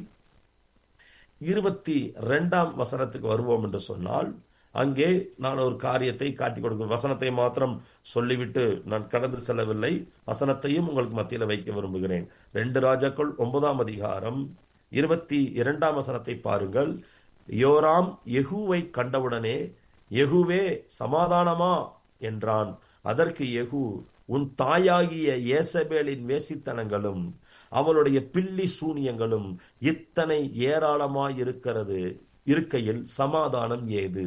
இருபத்தி ரெண்டாம் வசனத்துக்கு வருவோம் என்று சொன்னால் அங்கே நான் ஒரு காரியத்தை காட்டிக் கொடுக்கிறேன் வசனத்தை மாத்திரம் சொல்லிவிட்டு நான் கடந்து செல்லவில்லை வசனத்தையும் உங்களுக்கு மத்தியில் வைக்க விரும்புகிறேன் ரெண்டு ராஜாக்கள் ஒன்பதாம் அதிகாரம் இருபத்தி இரண்டாம் வசனத்தை பாருங்கள் யோராம் யெகூவை கண்டவுடனே யெகூவே சமாதானமா என்றான் அதற்கு யெகூ உன் தாயாகிய ஏசபேலின் வேசித்தனங்களும் அவளுடைய பில்லி சூனியங்களும் இத்தனை ஏராளமாய் இருக்கிறது இருக்கையில் சமாதானம் ஏது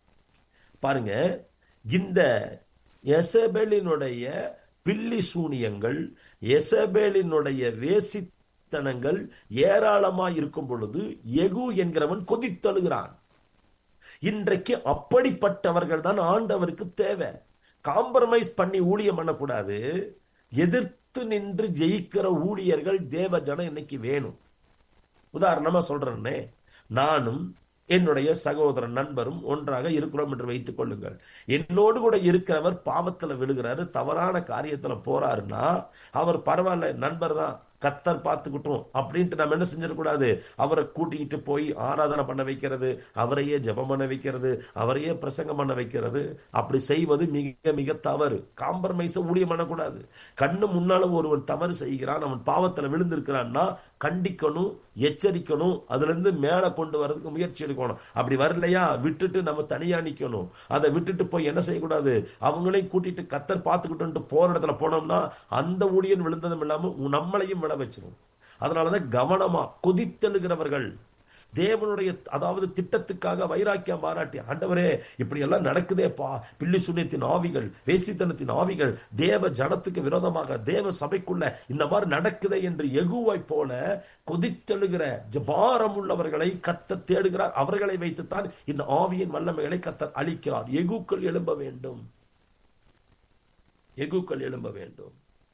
பாருங்க இந்த எசபேலினுடைய பில்லி சூனியங்கள் எசபேலினுடைய வேசித்தனங்கள் ஏராளமாய் இருக்கும் பொழுது எகு என்கிறவன் கொதித்தழுகிறான் இன்றைக்கு அப்படிப்பட்டவர்கள் தான் ஆண்டவருக்கு தேவை காம்ப்ரமைஸ் பண்ணி ஊழியம் பண்ணக்கூடாது எதிர்த்து நின்று ஜெயிக்கிற ஊழியர்கள் தேவ ஜனம் இன்னைக்கு வேணும் உதாரணமா சொல்றேன்னே நானும் என்னுடைய சகோதரன் நண்பரும் ஒன்றாக இருக்கிறோம் என்று வைத்துக் கொள்ளுங்கள் என்னோடு கூட இருக்கிறவர் பாவத்துல விழுகிறாரு தவறான காரியத்துல போறாருன்னா அவர் பரவாயில்ல நண்பர் தான் கத்தர் பார்த்துக்கிட்டோம் அப்படின்ட்டு நம்ம என்ன செஞ்சிடக்கூடாது அவரை கூட்டிக்கிட்டு போய் ஆராதனை பண்ண வைக்கிறது அவரையே ஜெபம் பண்ண வைக்கிறது அவரையே பிரசங்கம் பண்ண வைக்கிறது அப்படி செய்வது மிக மிக தவறு காம்பரமைஸ ஊழியம் பண்ணக்கூடாது கண்ணு முன்னால ஒருவன் தவறு செய்கிறான் அவன் பாவத்துல விழுந்திருக்கிறான்னா கண்டிக்கணும் எச்சரிக்கணும் அதுல இருந்து மேல கொண்டு வர்றதுக்கு முயற்சி எடுக்கணும் அப்படி வரலையா விட்டுட்டு நம்ம தனியா நிக்கணும் அதை விட்டுட்டு போய் என்ன செய்யக்கூடாது அவங்களையும் கூட்டிட்டு கத்தர் பார்த்துக்கிட்டு போற இடத்துல போனோம்னா அந்த ஊழியன் விழுந்ததும் இல்லாம நம்மளையும் விழ வச்சிரும் அதனாலதான் கவனமா கொதித்தெழுகிறவர்கள் தேவனுடைய அதாவது திட்டத்துக்காக வைராக்கியம் பாராட்டி ஆண்டவரே இப்படி எல்லாம் நடக்குதேப்பா பில்லி சுண்ணியத்தின் ஆவிகள் வேசித்தனத்தின் ஆவிகள் தேவ ஜனத்துக்கு விரோதமாக தேவ சபைக்குள்ள இந்த மாதிரி நடக்குதே என்று எகுவாய் போல கொதித்தெழுகிற பாரம் உள்ளவர்களை கத்த தேடுகிறார் அவர்களை வைத்துத்தான் இந்த ஆவியின் வல்லமைகளை கத்தர் அளிக்கிறார் எகுக்கள் எழும்ப வேண்டும் எகுக்கள் எழும்ப வேண்டும்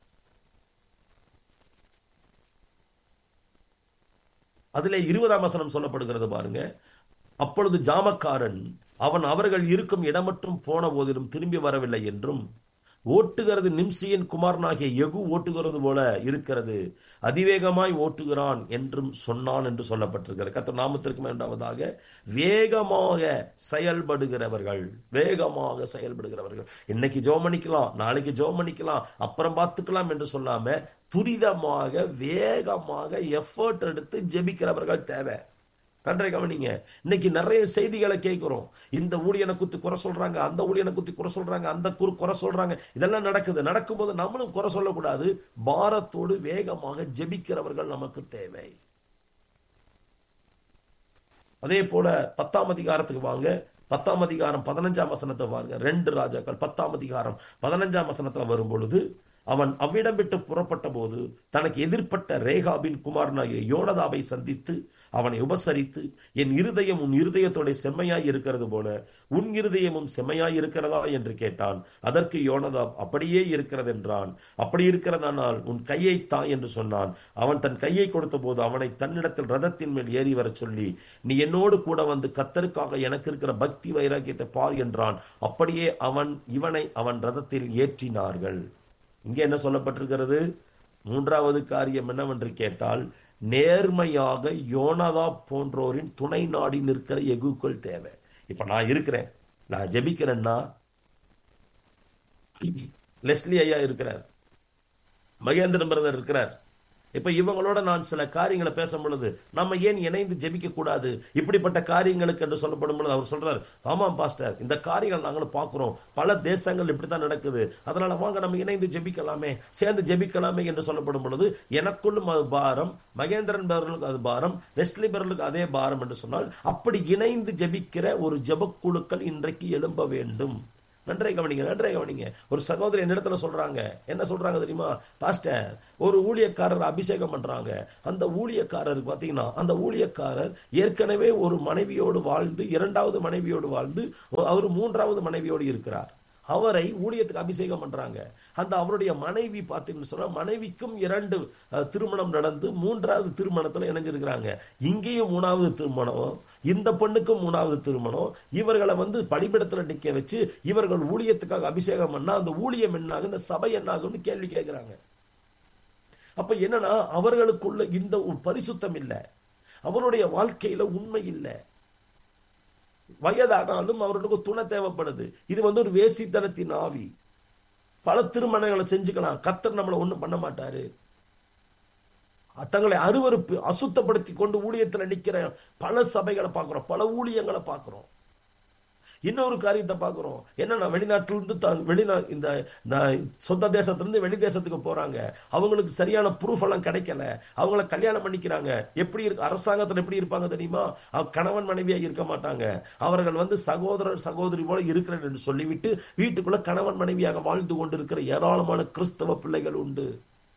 அதிலே இருபதாம் வசனம் சொல்லப்படுகிறது பாருங்க அப்பொழுது ஜாமக்காரன் அவன் அவர்கள் இருக்கும் இடமற்றும் போன போதிலும் திரும்பி வரவில்லை என்றும் ஓட்டுகிறது நிம்சியின் குமாரனாகிய எகு ஓட்டுகிறது போல இருக்கிறது அதிவேகமாய் ஓட்டுகிறான் என்றும் சொன்னான் என்று சொல்லப்பட்டிருக்கிறது கத்த நாமத்திற்கு வேண்டாவதாக வேகமாக செயல்படுகிறவர்கள் வேகமாக செயல்படுகிறவர்கள் இன்னைக்கு ஜோமணிக்கலாம் நாளைக்கு ஜோமணிக்கலாம் அப்புறம் பார்த்துக்கலாம் என்று சொல்லாம துரிதமாக வேகமாக எஃபர்ட் எடுத்து ஜெபிக்கிறவர்கள் தேவை நன்றை கவனிங்க இன்னைக்கு நிறைய செய்திகளை கேட்கிறோம் இந்த ஊழியனை குத்தி குறை சொல்றாங்க அந்த ஊழியனை குத்தி குறை சொல்றாங்க அந்த குறு குறை சொல்றாங்க இதெல்லாம் நடக்குது நடக்கும்போது நம்மளும் குறை சொல்லக்கூடாது பாரத்தோடு வேகமாக ஜெபிக்கிறவர்கள் நமக்கு தேவை அதே போல பத்தாம் அதிகாரத்துக்கு வாங்க பத்தாம் அதிகாரம் பதினஞ்சாம் வசனத்தை பாருங்க ரெண்டு ராஜாக்கள் பத்தாம் அதிகாரம் பதினஞ்சாம் வசனத்துல வரும் பொழுது அவன் அவ்விடம் விட்டு புறப்பட்ட போது தனக்கு எதிர்ப்பட்ட ரேகாபின் குமாரனாகிய யோனதாவை சந்தித்து அவனை உபசரித்து என் இருதயம் உன் இருதயத்தோட செம்மையாய் இருக்கிறது போல உன் இருதயமும் செம்மையாய் இருக்கிறதா என்று கேட்டான் அதற்கு யோனதாப் அப்படியே இருக்கிறது என்றான் அப்படி இருக்கிறதானால் உன் கையை தா என்று சொன்னான் அவன் தன் கையை கொடுத்த போது அவனை தன்னிடத்தில் ரதத்தின் மேல் ஏறி வரச் சொல்லி நீ என்னோடு கூட வந்து கத்தருக்காக எனக்கு இருக்கிற பக்தி வைராக்கியத்தை பார் என்றான் அப்படியே அவன் இவனை அவன் ரதத்தில் ஏற்றினார்கள் இங்கே என்ன சொல்லப்பட்டிருக்கிறது மூன்றாவது காரியம் என்னவென்று கேட்டால் நேர்மையாக யோனதா போன்றோரின் துணை நாடி நிற்கிற எகுக்கள் தேவை இப்ப நான் இருக்கிறேன் நான் ஜெபிக்கிறேன்னா லெஸ்லி ஐயா இருக்கிறார் மகேந்திரன் பிரதர் இருக்கிறார் இப்ப இவங்களோட நான் சில காரியங்களை பேசும் பொழுது நம்ம ஏன் இணைந்து ஜெபிக்க கூடாது இப்படிப்பட்ட காரியங்களுக்கு என்று சொல்லப்படும் பொழுது அவர் சொல்றாரு ஆமாம் பாஸ்டர் இந்த காரியங்கள் நாங்களும் பார்க்கிறோம் பல தேசங்கள் இப்படித்தான் நடக்குது அதனால வாங்க நம்ம இணைந்து ஜெபிக்கலாமே சேர்ந்து ஜெபிக்கலாமே என்று சொல்லப்படும் பொழுது எனக்குள்ளும் அது பாரம் மகேந்திரன் பேரலுக்கு அது பாரம் வெஸ்லி பேரலுக்கு அதே பாரம் என்று சொன்னால் அப்படி இணைந்து ஜெபிக்கிற ஒரு ஜெபக்குழுக்கள் இன்றைக்கு எழும்ப வேண்டும் நன்றை கவனிங்க நன்றை கவனிங்க ஒரு சகோதரி என்னிடத்துல சொல்றாங்க என்ன சொல்றாங்க தெரியுமா பாஸ்டர் ஒரு ஊழியக்காரர் அபிஷேகம் பண்றாங்க அந்த ஊழியக்காரருக்கு பாத்தீங்கன்னா அந்த ஊழியக்காரர் ஏற்கனவே ஒரு மனைவியோடு வாழ்ந்து இரண்டாவது மனைவியோடு வாழ்ந்து அவர் மூன்றாவது மனைவியோடு இருக்கிறார் அவரை ஊழியத்துக்கு அபிஷேகம் பண்றாங்க அந்த அவருடைய மனைவி பார்த்தீங்கன்னு சொன்னா மனைவிக்கும் இரண்டு அஹ், திருமணம் நடந்து மூன்றாவது திருமணத்துல இணைஞ்சிருக்கிறாங்க இங்கேயும் மூணாவது திருமணம் இந்த பெண்ணுக்கும் மூணாவது திருமணம் இவர்களை வந்து படிப்பிடத்துல நிக்க வச்சு இவர்கள் ஊழியத்துக்காக அபிஷேகம் பண்ணா அந்த ஊழியம் என்னாகும் இந்த சபை என்னாகும்னு கேள்வி கேட்கிறாங்க அப்ப என்னன்னா அவர்களுக்குள்ள இந்த ஒரு பரிசுத்தம் இல்லை அவருடைய வாழ்க்கையில உண்மை இல்லை வயதானாலும் அவர்களுக்கு துணை தேவைப்படுது இது வந்து ஒரு வேசித்தனத்தின் ஆவி பல திருமணங்களை செஞ்சுக்கலாம் கத்தர் நம்மளை ஒண்ணும் பண்ண மாட்டாரு தங்களை அருவருப்பு அசுத்தப்படுத்தி கொண்டு ஊழியத்துல நிக்கிற பல சபைகளை பார்க்கிறோம் பல ஊழியங்களை பார்க்கிறோம் இன்னொரு காரியத்தை பார்க்கிறோம் என்னன்னா வெளிநாட்டிலிருந்து தான் வெளிநா இந்த இந்த சொந்த தேசத்திலிருந்து வெளி தேசத்துக்கு போறாங்க அவங்களுக்கு சரியான ப்ரூஃப் எல்லாம் கிடைக்கல அவங்கள கல்யாணம் பண்ணிக்கிறாங்க எப்படி இருக்கு அரசாங்கத்துல எப்படி இருப்பாங்க தெரியுமா அவங்க கணவன் மனைவியா இருக்க மாட்டாங்க அவர்கள் வந்து சகோதரர் சகோதரி போல இருக்கிறேன் என்று சொல்லிவிட்டு வீட்டுக்குள்ள கணவன் மனைவியாக வாழ்ந்து கொண்டிருக்கிற ஏராளமான கிறிஸ்தவ பிள்ளைகள் உண்டு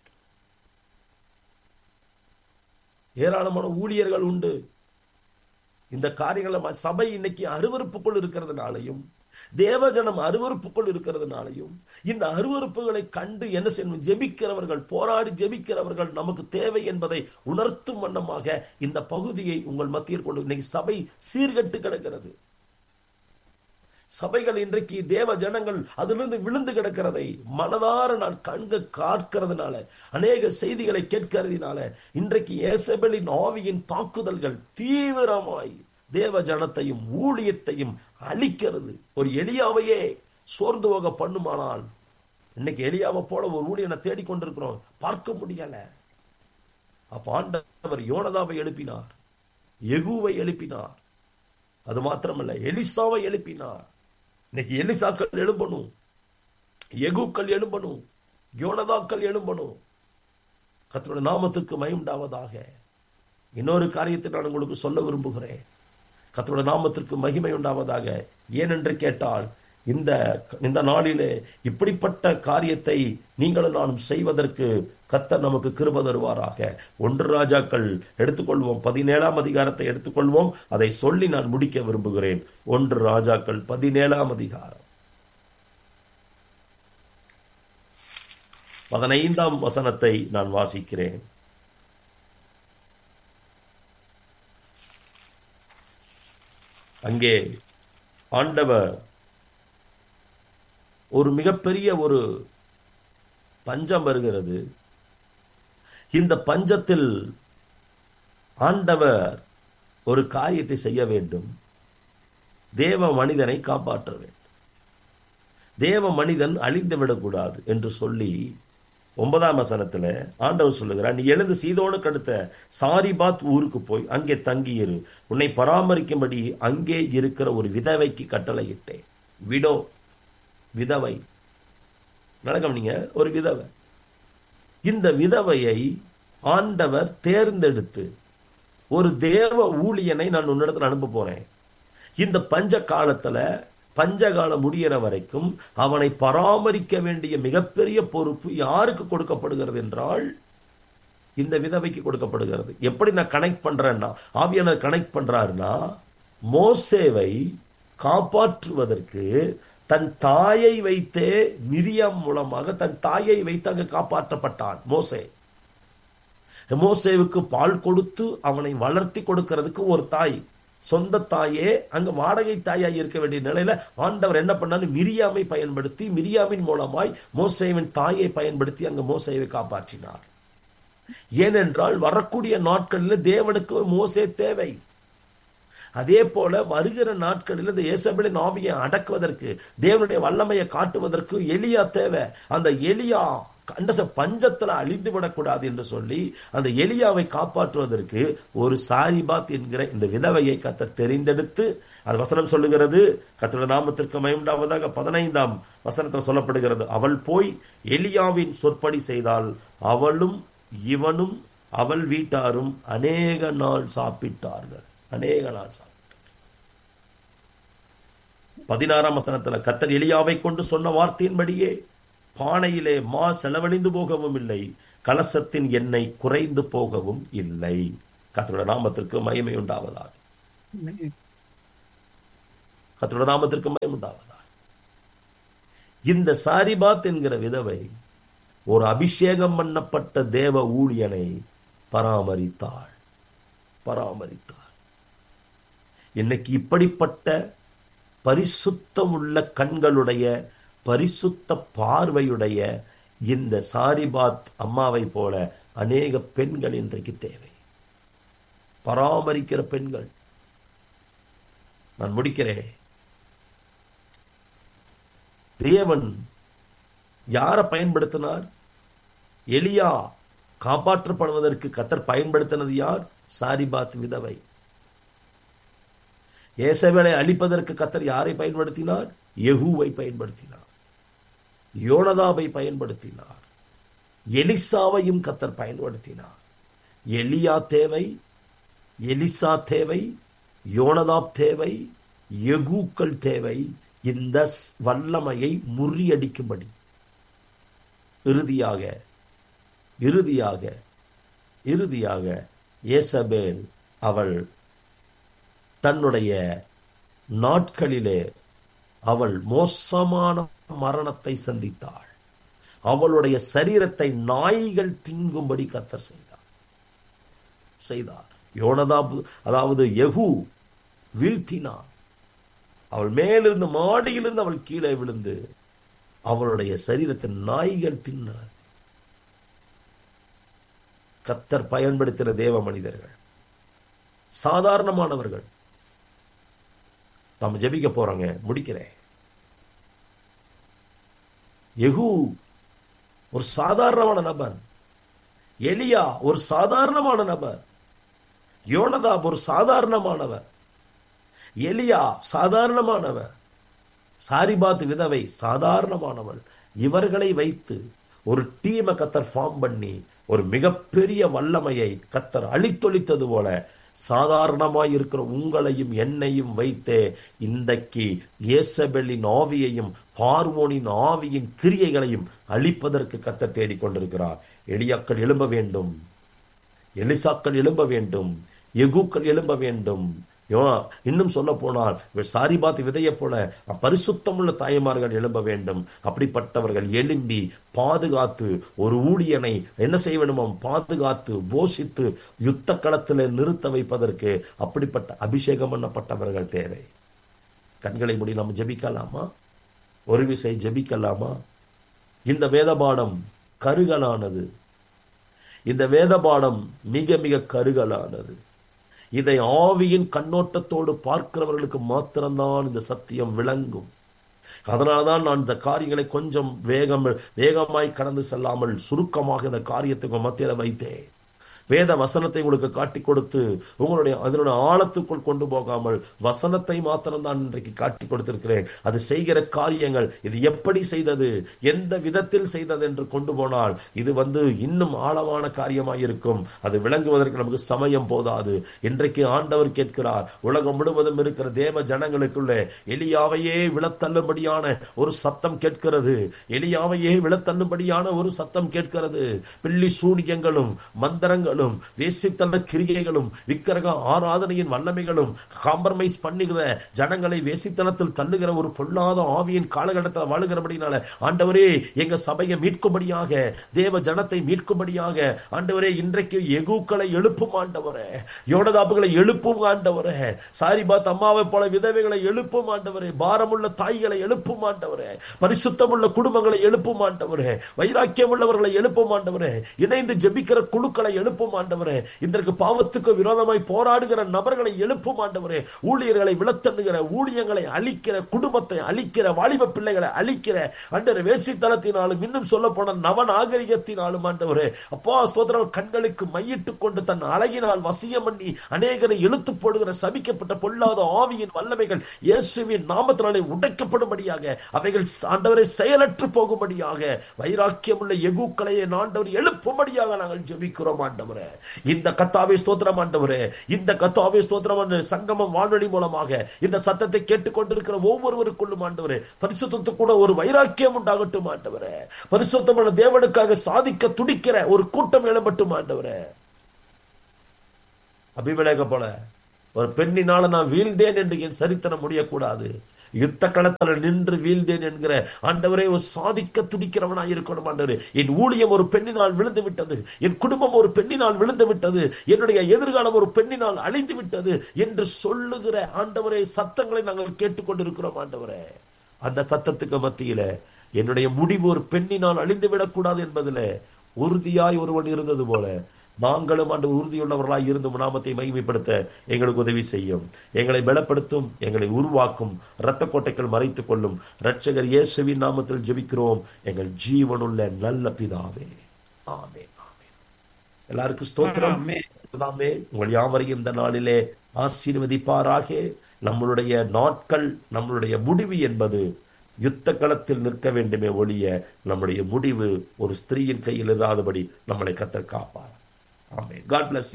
ஏராளமான ஊழியர்கள் உண்டு இந்த காரியங்களை ம- சபை இன்னைக்கு அருவருப்புக்குள் இருக்கிறதுனாலையும் தேவஜனம் அருவருப்புக்குள் இருக்கிறதுனாலையும் இந்த அருவருப்புகளை கண்டு என்ன செய்யணும் ஜெபிக்கிறவர்கள் போராடி ஜெபிக்கிறவர்கள் நமக்கு தேவை என்பதை உணர்த்தும் வண்ணமாக இந்த பகுதியை உங்கள் மத்தியில் கொண்டு இன்னைக்கு சபை சீர்கெட்டு கிடக்கிறது சபைகள் இன்றைக்கு தேவ ஜனங்கள் அதிலிருந்து விழுந்து கிடக்கிறதை மனதார நான் கண்க காக்கிறதுனால அநேக செய்திகளை கேட்கிறதுனால இன்றைக்கு ஏசபெலின் ஆவியின் தாக்குதல்கள் தீவிரமாய் தேவ ஜனத்தையும் ஊழியத்தையும் அழிக்கிறது ஒரு எளியாவையே சோர்ந்து போக பண்ணுமானால் இன்னைக்கு எளியாவை போல ஒரு ஊழியனை தேடிக்கொண்டிருக்கிறோம் பார்க்க முடியல அப்ப ஆண்டவர் யோனதாவை எழுப்பினார் எகுவை எழுப்பினார் அது மாத்திரமல்ல எலிசாவை எழுப்பினார் இன்னைக்கு எலிசாக்கள் எழும்பணும் எகுக்கள் எழும்பணும் யோனதாக்கள் எழும்பணும் கர்த்தருடைய நாமத்துக்கு மயமுண்டாவதாக இன்னொரு காரியத்தை நான் உங்களுக்கு சொல்ல விரும்புகிறேன் கர்த்தருடைய நாமத்திற்கு மகிமை உண்டாவதாக ஏனென்று கேட்டால் இந்த இந்த நாளிலே இப்படிப்பட்ட காரியத்தை நீங்களும் நானும் செய்வதற்கு கர்த்தர் நமக்கு கிருப தருவாராக ஒன்று ராஜாக்கள் எடுத்துக்கொள்வோம் பதினேழாம் அதிகாரத்தை எடுத்துக்கொள்வோம் அதை சொல்லி நான் முடிக்க விரும்புகிறேன் ஒன்று ராஜாக்கள் பதினேழாம் அதிகாரம் பதினைந்தாம் வசனத்தை நான் வாசிக்கிறேன் அங்கே ஆண்டவர் ஒரு மிகப்பெரிய ஒரு பஞ்சம் வருகிறது இந்த பஞ்சத்தில் ஆண்டவர் ஒரு காரியத்தை செய்ய வேண்டும் தேவ மனிதனை காப்பாற்ற வேண்டும் தேவ மனிதன் அழிந்து விடக்கூடாது என்று சொல்லி ஒன்பதாம் வசனத்துல ஆண்டவர் சொல்லுகிறார் நீ எழுந்து சீதோனுக்கு அடுத்த சாரிபாத் ஊருக்கு போய் அங்கே தங்கியிரு உன்னை பராமரிக்கும்படி அங்கே இருக்கிற ஒரு விதவைக்கு கட்டளையிட்டேன் விடோ விதவை நடக்கம் நீங்க ஒரு விதவை இந்த விதவையை ஆண்டவர் தேர்ந்தெடுத்து ஒரு தேவ ஊழியனை நான் உன்னிடத்தில் அனுப்ப போறேன் இந்த பஞ்ச காலத்துல பஞ்சகாலம் முடிகிற வரைக்கும் அவனை பராமரிக்க வேண்டிய மிகப்பெரிய பொறுப்பு யாருக்கு கொடுக்கப்படுகிறது என்றால் இந்த விதவைக்கு கொடுக்கப்படுகிறது எப்படி நான் கனெக்ட் பண்றேன்னா ஆவியானர் கனெக்ட் பண்றாருன்னா மோசேவை காப்பாற்றுவதற்கு தன் தாயை வைத்தே மிரியம் மூலமாக தன் தாயை வைத்து அங்கு காப்பாற்றப்பட்டான் மோசே மோசேவுக்கு பால் கொடுத்து அவனை வளர்த்தி கொடுக்கிறதுக்கு ஒரு தாய் சொந்த தாயே அங்க வாடகை தாயாய் இருக்க வேண்டிய நிலையில ஆண்டவர் என்ன பண்ணாரு மிரியாமை பயன்படுத்தி மிரியாமின் மூலமாய் மோசேவின் தாயை பயன்படுத்தி அங்க மோசேவை காப்பாற்றினார் ஏனென்றால் வரக்கூடிய நாட்களில் தேவனுக்கு மோசே தேவை அதே போல வருகிற நாட்களில் இந்த இயேசபேலின் ஆவியை அடக்குவதற்கு தேவனுடைய வல்லமையை காட்டுவதற்கு எலியா தேவை அந்த எலியா கண்டச பஞ்சத்துல அழிந்து விடக்கூடாது என்று சொல்லி அந்த எலியாவை காப்பாற்றுவதற்கு ஒரு சாரிபாத் என்கிற இந்த விதவையை கத்த தெரிந்தெடுத்து அது வசனம் சொல்லுகிறது கத்தோட நாமத்திற்கு மயமுண்டாவதாக பதினைந்தாம் வசனத்தில் சொல்லப்படுகிறது அவள் போய் எலியாவின் சொற்படி செய்தால் அவளும் இவனும் அவள் வீட்டாரும் அநேக நாள் சாப்பிட்டார்கள் அநேக நாள் சாப்பிட்டார்கள் பதினாறாம் வசனத்துல கத்தர் எலியாவை கொண்டு சொன்ன வார்த்தையின்படியே பானையிலே மா செலவழிந்து போகவும் இல்லை கலசத்தின் எண்ணெய் குறைந்து போகவும் இல்லை கத்தரோட நாமத்திற்கு மகிமை உண்டாவதாக கத்தரோட நாமத்திற்கு மயம் உண்டாவதாக இந்த சாரிபாத் என்கிற விதவை ஒரு அபிஷேகம் பண்ணப்பட்ட தேவ ஊழியனை பராமரித்தாள் பராமரித்தாள் இன்னைக்கு இப்படிப்பட்ட பரிசுத்தம் உள்ள கண்களுடைய பரிசுத்த பார்வையுடைய இந்த சாரிபாத் அம்மாவை போல அநேக பெண்கள் இன்றைக்கு தேவை பராமரிக்கிற பெண்கள் நான் முடிக்கிறேன் தேவன் யாரை பயன்படுத்தினார் எலியா காப்பாற்றப்படுவதற்கு கத்தர் பயன்படுத்தினது யார் சாரிபாத் விதவை ஏசவேலை அழிப்பதற்கு கத்தர் யாரை பயன்படுத்தினார் யெகூவை பயன்படுத்தினார் யோனதாவை பயன்படுத்தினார் எலிசாவையும் கத்தர் பயன்படுத்தினார் எலியா தேவை எலிசா தேவை யோனதாப் தேவை யெகூக்கள் தேவை இந்த வல்லமையை முறியடிக்கும்படி இறுதியாக இறுதியாக இறுதியாக ஏசபேல் அவள் தன்னுடைய நாட்களிலே அவள் மோசமான மரணத்தை சந்தித்தாள் அவளுடைய சரீரத்தை நாய்கள் திங்கும்படி கத்தர் செய்தார் செய்தார் யோனதாபு அதாவது யகு வீழ்த்தினார் அவள் மேலிருந்து மாடியிலிருந்து அவள் கீழே விழுந்து அவளுடைய சரீரத்தை நாய்கள் தின்னர் கத்தர் பயன்படுத்தின தேவ மனிதர்கள் சாதாரணமானவர்கள் நாம ஜெபிக்க போறோங்க முடிக்கிறேன் எகு ஒரு சாதாரணமான நபர் எலியா ஒரு சாதாரணமான நபர் யோனதாப் ஒரு சாதாரணமானவர் எலியா சாதாரணமானவர் சாரிபாத் விதவை சாதாரணமானவள் இவர்களை வைத்து ஒரு டீமை கத்தர் ஃபார்ம் பண்ணி ஒரு மிகப்பெரிய வல்லமையை கத்தர் அழித்தொழித்தது போல சாதாரணமாய் இருக்கிற உங்களையும் என்னையும் வைத்தே இன்றைக்கு இயேசபெல்லின் ஆவியையும் பார்வோனின் ஆவியின் கிரியைகளையும் அழிப்பதற்கு கத்த தேடிக்கொண்டிருக்கிறார் எளியாக்கள் எழும்ப வேண்டும் எலிசாக்கள் எழும்ப வேண்டும் எகுக்கள் எழும்ப வேண்டும் இன்னும் சொல்ல போனால் சாரிபாத் விதையை போல பரிசுத்தமுள்ள தாய்மார்கள் எழும்ப வேண்டும் அப்படிப்பட்டவர்கள் எழும்பி பாதுகாத்து ஒரு ஊழியனை என்ன செய்ய வேண்டுமோ பாதுகாத்து போஷித்து யுத்த களத்தில் நிறுத்த வைப்பதற்கு அப்படிப்பட்ட அபிஷேகம் பண்ணப்பட்டவர்கள் தேவை கண்களை முடி நாம் ஜபிக்கலாமா ஒரு விசை ஜபிக்கலாமா இந்த வேதபாடம் கருகலானது இந்த வேதபாடம் மிக மிக கருகலானது இதை ஆவியின் கண்ணோட்டத்தோடு பார்க்கிறவர்களுக்கு மாத்திரம்தான் இந்த சத்தியம் விளங்கும் அதனால்தான் நான் இந்த காரியங்களை கொஞ்சம் வேகம் வேகமாய் கடந்து செல்லாமல் சுருக்கமாக இந்த காரியத்துக்கு மத்தியில வைத்தேன் வேத வசனத்தை உங்களுக்கு காட்டி கொடுத்து உங்களுடைய அதனுடைய ஆழத்துக்குள் கொண்டு போகாமல் வசனத்தை மாத்திரம் தான் இன்றைக்கு காட்டி கொடுத்திருக்கிறேன் அது செய்கிற காரியங்கள் இது எப்படி செய்தது எந்த விதத்தில் செய்தது என்று கொண்டு போனால் இது வந்து இன்னும் ஆழமான காரியமாக இருக்கும் அது விளங்குவதற்கு நமக்கு சமயம் போதாது இன்றைக்கு ஆண்டவர் கேட்கிறார் உலகம் முழுவதும் இருக்கிற தேவ ஜனங்களுக்குள்ளே எலியாவையே விழத்தள்ளும்படியான ஒரு சத்தம் கேட்கிறது எலியாவையே விழத்தள்ளும்படியான ஒரு சத்தம் கேட்கிறது பில்லி சூனியங்களும் மந்திரங்களும் கிரியைகளும் வேசித்தல்ல கிரிகைகளும் விக்கிரக ஆராதனையின் வல்லமைகளும் காம்ப்ரமைஸ் பண்ணுகிற ஜனங்களை வேசித்தனத்தில் தள்ளுகிற ஒரு பொல்லாத ஆவியின் காலகட்டத்தில் வாழுகிறபடினால ஆண்டவரே எங்க சபையை மீட்கும்படியாக தேவ ஜனத்தை மீட்கும்படியாக ஆண்டவரே இன்றைக்கு எகுக்களை எழுப்பும் ஆண்டவரே யோனதாப்புகளை எழுப்பும் ஆண்டவரே சாரிபாத் அம்மாவை போல விதவைகளை எழுப்பும் ஆண்டவரே பாரமுள்ள தாய்களை எழுப்பும் ஆண்டவரே பரிசுத்தமுள்ள குடும்பங்களை எழுப்பும் ஆண்டவரே வைராக்கியம் உள்ளவர்களை எழுப்பும் ஆண்டவரே இணைந்து ஜெபிக்கிற குழுக்களை எழுப்பும் எழுப்பும் ஆண்டவரே இதற்கு பாவத்துக்கு விரோதமாய் போராடுகிற நபர்களை எழுப்பும் ஆண்டவரே ஊழியர்களை விளத்தண்ணுகிற ஊழியங்களை அழிக்கிற குடும்பத்தை அழிக்கிற வாலிப பிள்ளைகளை அழிக்கிற அண்டர் வேசித்தனத்தினாலும் இன்னும் சொல்ல போன நவ நாகரிகத்தினாலும் ஆண்டவரே அப்பா ஸ்தோத்திரம் கண்களுக்கு மையிட்டு கொண்டு தன் அழகினால் வசியம் பண்ணி அநேகரை இழுத்து போடுகிற சபிக்கப்பட்ட பொல்லாத ஆவியின் வல்லமைகள் இயேசுவின் நாமத்தினாலே உடைக்கப்படும்படியாக அவைகள் ஆண்டவரை செயலற்று போகும்படியாக வைராக்கியமுள்ள எகுக்களை ஆண்டவர் எழுப்பும்படியாக நாங்கள் ஜெபிக்கிறோம் ஆண்டவரே இந்த கத்தாவே ஸ்தோத்திரம் ஆண்டவரே இந்த கத்தாவே ஸ்தோத்திரம் சங்கமம் வானொலி மூலமாக இந்த சத்தத்தை கேட்டுக்கொண்டிருக்கிற ஒவ்வொருவருக்குள்ளும் ஆண்டவரே பரிசுத்தத்து கூட ஒரு வைராக்கியம் உண்டாகட்டும் ஆண்டவரே பரிசுத்தமான தேவனுக்காக சாதிக்க துடிக்கிற ஒரு கூட்டம் எழும்பட்டும் ஆண்டவரே அபிமலேக போல ஒரு பெண்ணினால நான் வீழ்ந்தேன் என்று என் சரித்திரம் முடியக்கூடாது யுத்த களத்துல நின்று வீழ்ந்தேன் என்கிற ஆண்டவரே ஒரு சாதிக்க துடிக்கிறவனாய் இருக்கணும் ஆண்டவரே என் ஊழியம் ஒரு பெண்ணினால் விழுந்து விட்டது என் குடும்பம் ஒரு பெண்ணினால் விழுந்து விட்டது என்னுடைய எதிர்காலம் ஒரு பெண்ணினால் அழிந்து விட்டது என்று சொல்லுகிற ஆண்டவரே சத்தங்களை நாங்கள் கேட்டுக்கொண்டிருக்கிறோம் ஆண்டவரே அந்த சத்தத்துக்கு மத்தியில என்னுடைய முடிவு ஒரு பெண்ணினால் அழிந்து விடக்கூடாது என்பதில் உறுதியாய் ஒருவன் இருந்தது போல நாங்களும் ஆண்டு உறுதியுள்ளவர்களாய் இருந்து நாமத்தை மகிமைப்படுத்த எங்களுக்கு உதவி செய்யும் எங்களை பலப்படுத்தும் எங்களை உருவாக்கும் இரத்த கோட்டைகள் மறைத்துக் கொள்ளும் இரட்சகர் இயேசுவின் நாமத்தில் ஜெபிக்கிறோம் எங்கள் ஜீவனுள்ள நல்ல பிதாவே ஆமே ஆமே எல்லாருக்கும் ஸ்தோத்திரம் ஆமென். எல்லாமே உங்கள் யாவரையும் இந்த நாளிலே ஆசீர்வதிப்பாராக நம்மளுடைய நாட்கள் நம்மளுடைய முடிவு என்பது யுத்த களத்தில் நிற்க வேண்டுமே ஒழிய நம்முடைய முடிவு ஒரு ஸ்திரீயின் கையில் இராதபடி நம்மளை கத்தர் காப்பார் ஆமே காட் பிளஸ்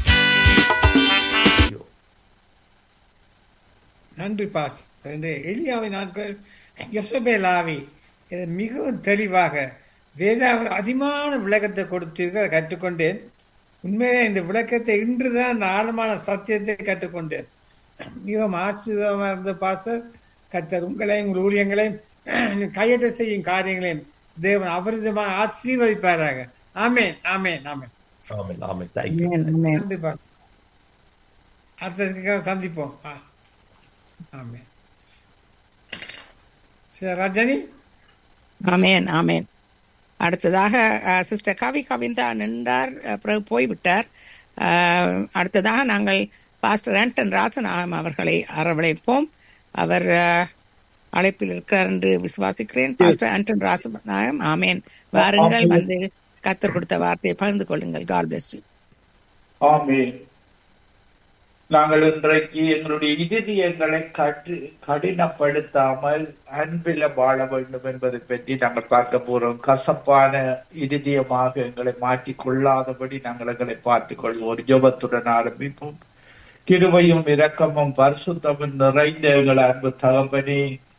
நன்றி பாஸ் இந்த எளியாவின் நாட்கள் யசபேலாவி இதை மிகவும் தெளிவாக வேதாவில் அதிகமான விளக்கத்தை கொடுத்தீர்கள் அதை கற்றுக்கொண்டேன் உண்மையிலே இந்த விளக்கத்தை இன்றுதான் அந்த ஆழமான சத்தியத்தை கற்றுக்கொண்டேன் மிகவும் ஆசீர்வாதமாக இருந்த பாஸ்டர் கத்தர் உங்களையும் உங்கள் ஊழியங்களையும் கையெட்ட செய்யும் காரியங்களையும் தேவன் அபரிதமாக ஆசீர்வதிப்பாராக ஆமென் ஆமென் ஆமென் ஆமே ஆமே தேங்க்யூ நன்றி பாஸ்டர் அடுத்த சந்திப்போம் ஆ ஆமென் சரி, ரஜினி ஆமேன் ஆமேன் அடுத்ததாக அஹ், சிஸ்டர் கவி கவிந்தா நின்றார் அஹ், பிறகு போய்விட்டார் அஹ், அடுத்ததாக நாங்கள் பாஸ்டர் ஆண்டன் ராசநாயம் அவர்களை அரவணைப்போம் அவர் அஹ், அழைப்பில் இருக்கிறார் என்று விசுவாசிக்கிறேன் பாஸ்டர் ஆண்டன் ராசநாயம் ஆமேன் வாருங்கள் வந்து கத்தர் கொடுத்த வார்த்தையை பகிர்ந்து கொள்ளுங்கள் காட் பிளஸ் யூ ஆமென் நாங்கள் இன்றைக்கு எங்களுடைய இதயங்களை கற்று கடினப்படுத்தாமல் அன்பில வாழ வேண்டும் என்பதை பற்றி நாங்கள் பார்க்க போறோம் கசப்பான இதயமாக எங்களை மாற்றிக் கொள்ளாதபடி நாங்கள் எங்களை பார்த்துக் கொள்வோம் ஒரு ஜெபத்துடன் ஆரம்பிப்போம் கிருபையும் இரக்கமும் பரிசுத்தமும் நிறைந்த எங்கள் அன்பு தகப்பனே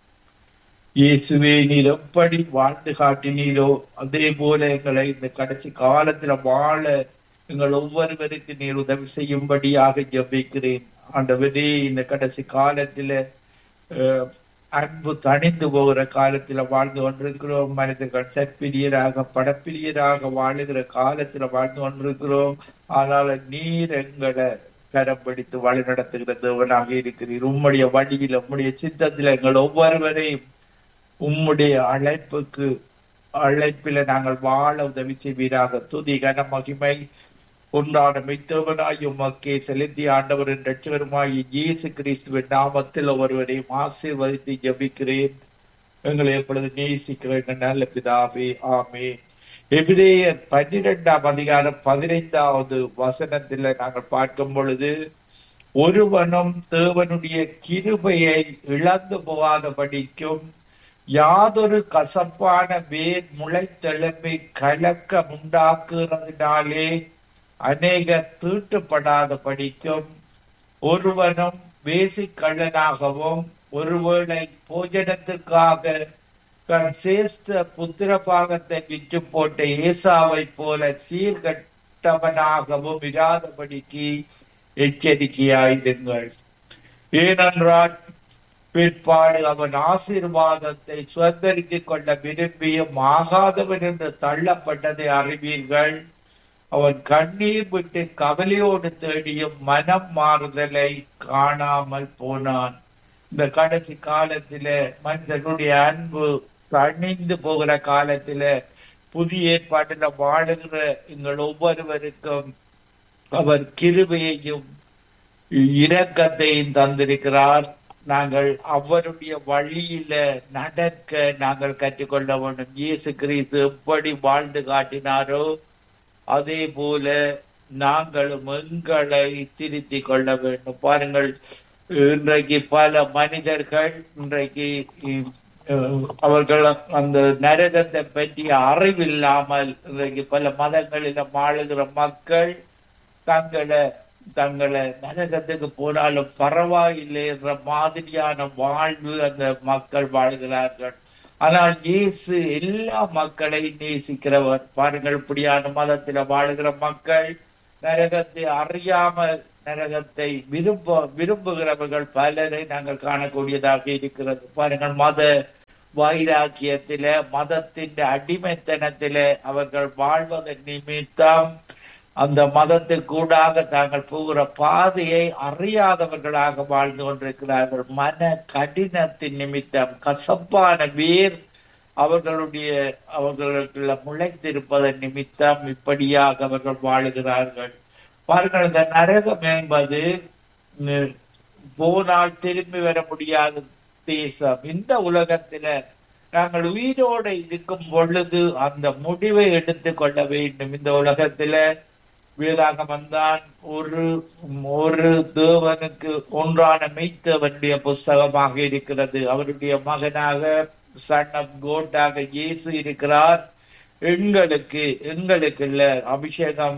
இயேசுவே நீர் எப்படி வாழ்ந்து காட்டினீரோ அதே போல எங்களை இந்த கடைசி காலத்துல வாழ எங்கள் ஒவ்வொருவருக்கு நீர் உதவி செய்யும்படியாக ஜெபிக்கிறேன் ஆண்டவரே இந்த கடைசி காலத்துல அஹ், அன்பு தணிந்து போகிற காலத்துல வாழ்ந்து கொண்டிருக்கிறோம் மனிதர்கள் சற்பிரியராக படப்பிரியராக வாழுகிற காலத்துல வாழ்ந்து கொண்டிருக்கிறோம் ஆனால் நீர் எங்களை கரம் பிடித்து வழி நடத்துகிற தேவனாக இருக்கிறீர் உம்முடைய வழியில் உம்முடைய சித்தத்தில் எங்கள் ஒவ்வொருவரையும் உம்முடைய அழைப்புக்கு அழைப்பில நாங்கள் வாழ உதவி செய்வீராக துதி கன மகிமை உண்டான மெய்த்தவனாய் உமக்கே செலுத்தி ஆண்டவரின் ரட்சகருமாய் இயேசு கிறிஸ்துவின் நாமத்தில் ஒருவரையும் ஆசீர்வதித்து ஜெபிக்கிறேன் எங்களை எப்பொழுது நேசிக்கிற எங்கள் நல்ல பிதாவே ஆமே எபிரேயர் பன்னிரெண்டாம் அதிகாரம் பதினைந்தாவது வசனத்துல நாங்கள் பார்க்கும் பொழுது ஒருவனும் தேவனுடைய கிருபையை இழந்து போகாதபடிக்கும் யாதொரு கசப்பான வேர் முளைத்தெழும்பை கலக்கம் உண்டாக்குறதினாலே அநேகர் தீட்டுப்படாத படிக்கும் ஒருவனும் வேசிக்கள்ளனாகவும் ஒருவேளை போஜனத்துக்காக தன் சேஸ்த புத்திர பாகத்தை விற்று போட்ட ஏசாவை போல சீர்கட்டவனாகவும் இராதபடிக்கு எச்சரிக்கையாயிருங்கள் ஏனென்றால் பிற்பாடு அவன் ஆசீர்வாதத்தை சுதந்திரித்துக் கொள்ள விரும்பியும் ஆகாதவன் என்று தள்ளப்பட்டதை அறிவீர்கள் அவன் கண்ணீர் விட்டு கவலையோடு தேடியும் மனம் மாறுதலை காணாமல் போனான் இந்த கடைசி காலத்தில மனிதனுடைய அன்பு தணிந்து போகிற காலத்தில புதிய ஏற்பாட்டில வாழுகிற எங்கள் ஒவ்வொருவருக்கும் அவர் கிருபையையும் இரக்கத்தையும் தந்திருக்கிறார் நாங்கள் அவருடைய வழியில நடக்க நாங்கள் கற்றுக்கொள்ள வேண்டும் இயேசு கிறிஸ்து எப்படி வாழ்ந்து காட்டினாரோ அதே போல நாங்களும் எங்களை திருத்திக் கொள்ள வேண்டும் பாருங்கள் இன்றைக்கு பல மனிதர்கள் இன்றைக்கு அஹ், அவர்கள் அந்த நரகத்தை பற்றிய அறிவில்லாமல் இன்றைக்கு பல மதங்களில வாழுகிற மக்கள் தங்களை தங்களை நரகத்துக்கு போனாலும் பரவாயில்லை என்ற மாதிரியான வாழ்வு அந்த மக்கள் வாழ்கிறார்கள் ஆனால் இயேசு எல்லா மக்களையும் நேசிக்கிறவர் பாருங்கள் இப்படியான மதத்தில வாழுகிற மக்கள் நரகத்தை அறியாமல் நரகத்தை விரும்ப விரும்புகிறவர்கள் பலரை நாங்கள் காணக்கூடியதாக இருக்கிறது பாருங்கள் மத வைராக்கியத்தில மதத்தின் அடிமைத்தனத்தில அவர்கள் வாழ்வதன் நிமித்தம் அந்த மதத்துக்கூடாக தாங்கள் போகிற பாதையை அறியாதவர்களாக வாழ்ந்து கொண்டிருக்கிறார்கள் மன கடினத்தின் நிமித்தம் கசப்பான வேர் அவர்களுடைய அவர்களுக்குள்ள முளைத்திருப்பதன் நிமித்தம் இப்படியாக அவர்கள் வாழுகிறார்கள் பாருங்கள் இந்த நரகம் என்பது உம், போனால் திரும்பி வர முடியாத தேசம் இந்த உலகத்தில நாங்கள் உயிரோடு இருக்கும் பொழுது அந்த முடிவை எடுத்துக் கொள்ள வேண்டும் இந்த உலகத்தில வேதாகமம் தான் ஒரு ஒரு தேவனுக்கு ஒன்றான மெய்த்தவனுடைய புஸ்தகமாக இருக்கிறது அவருடைய மகனாக சன் ஆஃப் கோட்டாக இயேசு இருக்கிறார் எங்களுக்கு எங்களுக்கு இல்ல அபிஷேகம்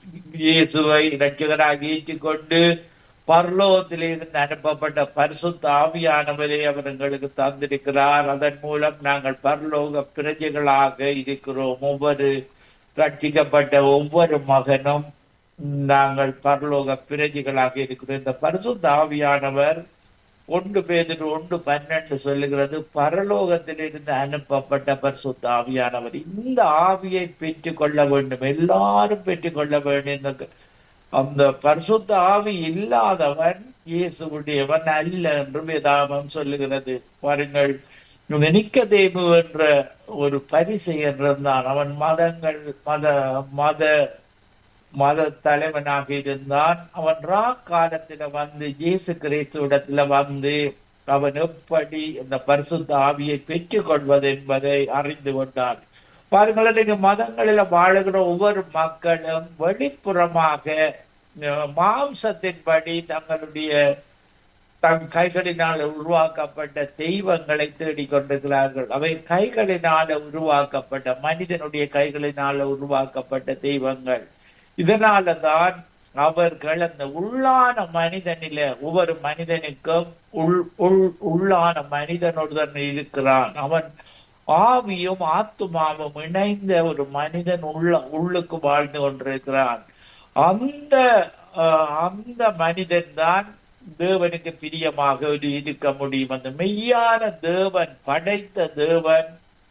இயேசுவை இரட்சகராக ஏற்றுக்கொண்டு பரலோகத்திலிருந்து அனுப்பப்பட்ட பரிசுத்த ஆவியானவரை அவர் எங்களுக்கு தந்திருக்கிறார் அதன் மூலம் நாங்கள் பரலோக பிரஜைகளாக இருக்கிறோம் ஒவ்வொரு ரட்சிக்கப்பட்ட ஒவ்வொரு மகனும் நாங்கள் பரலோக பிரஜைகளாக இருக்கிறோம் இந்த பரிசுத்த ஆவியானவர் ஒன்று பேதில் ஒன்று பன்னெண்டு சொல்லுகிறது பரலோகத்திலிருந்து அனுப்பப்பட்ட பரிசுத்த ஆவியானவர் இந்த ஆவியை பெற்றுக் கொள்ள வேண்டும் எல்லாரும் பெற்றுக் கொள்ள வேண்டும் இந்த அந்த பரிசுத்த ஆவி இல்லாதவன் இயேசுவுடையவன் அல்ல என்று வேதாமம் சொல்லுகிறது பாருங்கள் இந்த நிக்கதேமு என்ற ஒரு பரிசெயர் இருந்தான் அவன் மதங்கள் மத மத மத தலைவனாக இருந்தான் அவன் ரா காலத்துல வந்து இயேசு கிறிஸ்து இடத்துல வந்து அவன் எப்படி இந்த பரிசுத்த ஆவியை பெற்றுக் கொள்வது என்பதை அறிந்து கொண்டான் பாருங்கள் இன்னைக்கு மதங்களில வாழுகிற ஒவ்வொரு மக்களும் வெளிப்புறமாக அஹ், மாம்சத்தின்படி தங்களுடைய தம் கைகளினால் உருவாக்கப்பட்ட தெய்வங்களை தேடிக் கொண்டிருக்கிறார்கள் அவை கைகளினால உருவாக்கப்பட்ட மனிதனுடைய கைகளினால உருவாக்கப்பட்ட தெய்வங்கள் இதனால தான் அவர்கள் அந்த உள்ளான மனிதனில ஒவ்வொரு மனிதனுக்கும் உள் உள் உள்ளான மனிதனுடன் இருக்கிறான் அவன் ஆவியும் ஆத்துமாவும் இணைந்த ஒரு மனிதன் உள்ள உள்ளுக்கு வாழ்ந்து கொண்டிருக்கிறான் அந்த அஹ், அந்த மனிதன் தான் தேவனுக்கு பிரியமாக ஒரு இருக்க முடியும் அந்த மெய்யான தேவன் படைத்த தேவன்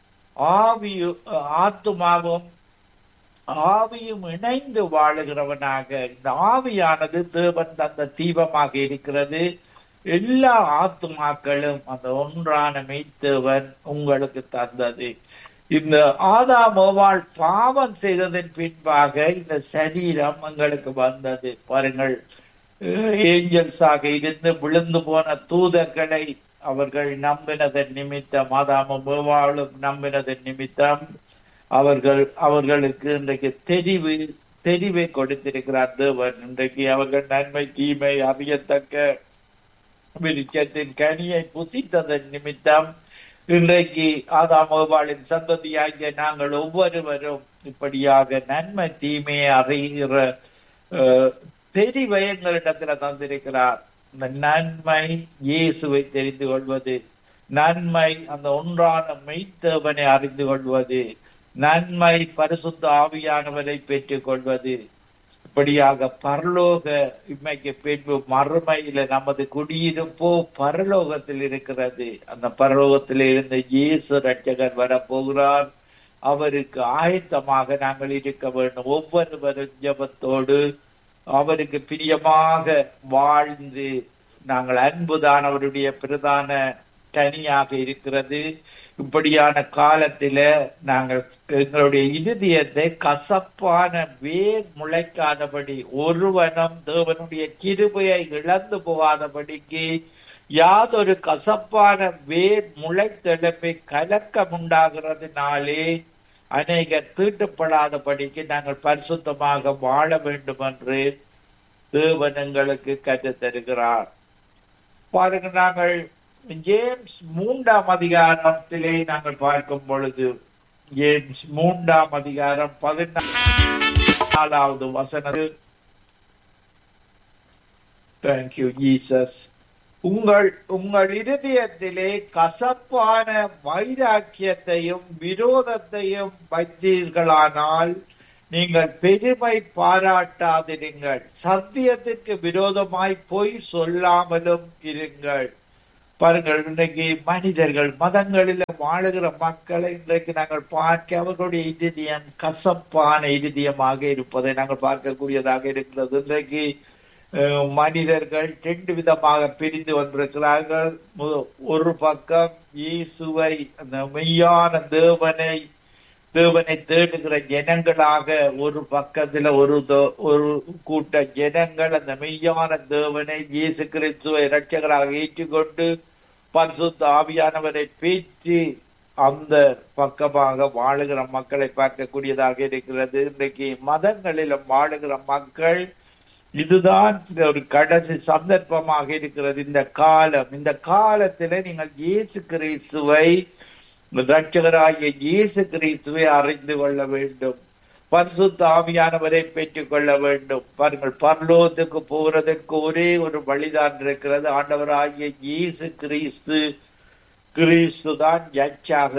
ஆவியு ஆத்துமாவும் ஆவியும் இணைந்து வாழுகிறவனாக இந்த ஆவியானது தேவன் தந்த தீபமாக இருக்கிறது எல்லா ஆத்துமாக்களும் அந்த ஒன்றான மெய்த்தேவன் உங்களுக்கு தந்தது இந்த ஆதாமோவாள் பாவம் செய்ததன் பின்பாக இந்த சரீரம் எங்களுக்கு வந்தது பாருங்கள் ஏஞ்சல்ஸாக இருந்து விழுந்து போன தூதர்களை அவர்கள் நம்பினதன் நிமித்தம் ஆதாமும் ஏவாளும் நம்பினதன் நிமித்தம் அவர்கள் அவர்களுக்கு இன்றைக்கு தெரிவு தெரிவை கொடுத்திருக்கிறார் தேவன் இன்றைக்கு அவர்கள் நன்மை தீமை அறியத்தக்க விருட்சத்தின் கனியை புசித்ததன் நிமித்தம் இன்றைக்கு ஆதாமோபாலின் சந்ததியாகிய நாங்கள் ஒவ்வொருவரும் இப்படியாக நன்மை தீமையை அறிகிற அஹ், தெரிவை எங்களிடத்துல தந்திருக்கிறார் இந்த நன்மை இயேசுவை தெரிந்து கொள்வது நன்மை அந்த ஒன்றான மெய்த்தேவனை அறிந்து கொள்வது நன்மை பரிசுத்த ஆவியானவரை பெற்றுக் கொள்வது இப்படியாக பரலோக இம்மைக்கு பின்பு மறுமையில நமது குடியிருப்போ பரலோகத்தில் இருக்கிறது அந்த பரலோகத்தில் இருந்த இயேசு ரட்சகர் வரப்போகிறார் அவருக்கு ஆயத்தமாக நாங்கள் இருக்க வேண்டும் ஒவ்வொருவரும் ஜெபத்தோடு அவருக்கு பிரியமாக வாழ்ந்து நாங்கள் அன்புதான் அவருடைய பிரதான கனியாக இருக்கிறது இப்படியான காலத்தில நாங்கள் எங்களுடைய இருதயத்தை கசப்பான வேர் முளைக்காதபடி ஒருவனும் தேவனுடைய கிருபையை இழந்து போகாதபடிக்கு யாதொரு கசப்பான வேர் முளைத்தெழுப்பை கலக்கம் உண்டாகிறதுனாலே அநேகர் தீட்டுப்படாதபடிக்கு நாங்கள் பரிசுத்தமாக வாழ வேண்டும் என்று தேவன் எங்களுக்கு கற்றுத் தருகிறார் பாருங்க நாங்கள் ஜேம்ஸ் மூன்றாம் அதிகாரத்திலே நாங்கள் பார்க்கும் பொழுது ஜேம்ஸ் மூன்றாம் அதிகாரம் பதினாலாவது வசனம் தேங்க்யூ ஜீசஸ் உங்கள் உங்கள் இருதயத்திலே கசப்பான வைராக்கியத்தையும் விரோதத்தையும் வைத்தீர்களானால் நீங்கள் பெருமை பாராட்டாதிருங்கள் சத்தியத்திற்கு விரோதமாய் பொய் சொல்லாமலும் இருங்கள் பாருங்கள் இன்றைக்கு மனிதர்கள் மதங்களில் வாழுகிற மக்களை இன்றைக்கு நாங்கள் பார்க்க அவர்களுடைய இருதயம் கசப்பான இருதயமாக இருப்பதை நாங்கள் பார்க்கக்கூடியதாக இருக்கிறது இன்றைக்கு அஹ், மனிதர்கள் ரெண்டு விதமாக பிரிந்து கொண்டிருக்கிறார்கள் மு- ஒரு பக்கம் இயேசுவை அந்த மெய்யான தேவனை தேவனை தேடுகிற ஜனங்களாக ஒரு பக்கத்துல ஒரு தோ- ஒரு கூட்ட ஜனங்கள் அந்த மெய்யான தேவனை இயேசு கிறிஸ்துவை இரட்சகராக ஏற்றுக்கொண்டு பரிசுத்த ஆவியானவரை பேற்றி அந்த பக்கமாக வாழுகிற மக்களை பார்க்கக்கூடியதாக இருக்கிறது இன்றைக்கு மதங்களிலும் வாழுகிற மக்கள் இதுதான் இந்த ஒரு கடைசி சந்தர்ப்பமாக இருக்கிறது இந்த காலம் இந்த காலத்தில நீங்கள் இயேசு கிறிஸ்துவை ரட்சகராகிய இயேசு கிறிஸ்துவை அறிந்து கொள்ள வேண்டும் பரிசுத்த ஆவியானவரை பெற்றுக் கொள்ள வேண்டும் பாருங்கள் பரலோகத்துக்கு போறதற்கு ஒரே ஒரு வழிதான் இருக்கிறது ஆண்டவராகிய இயேசு கிறிஸ்து கிறிஸ்து தான் ஜட்ஜாக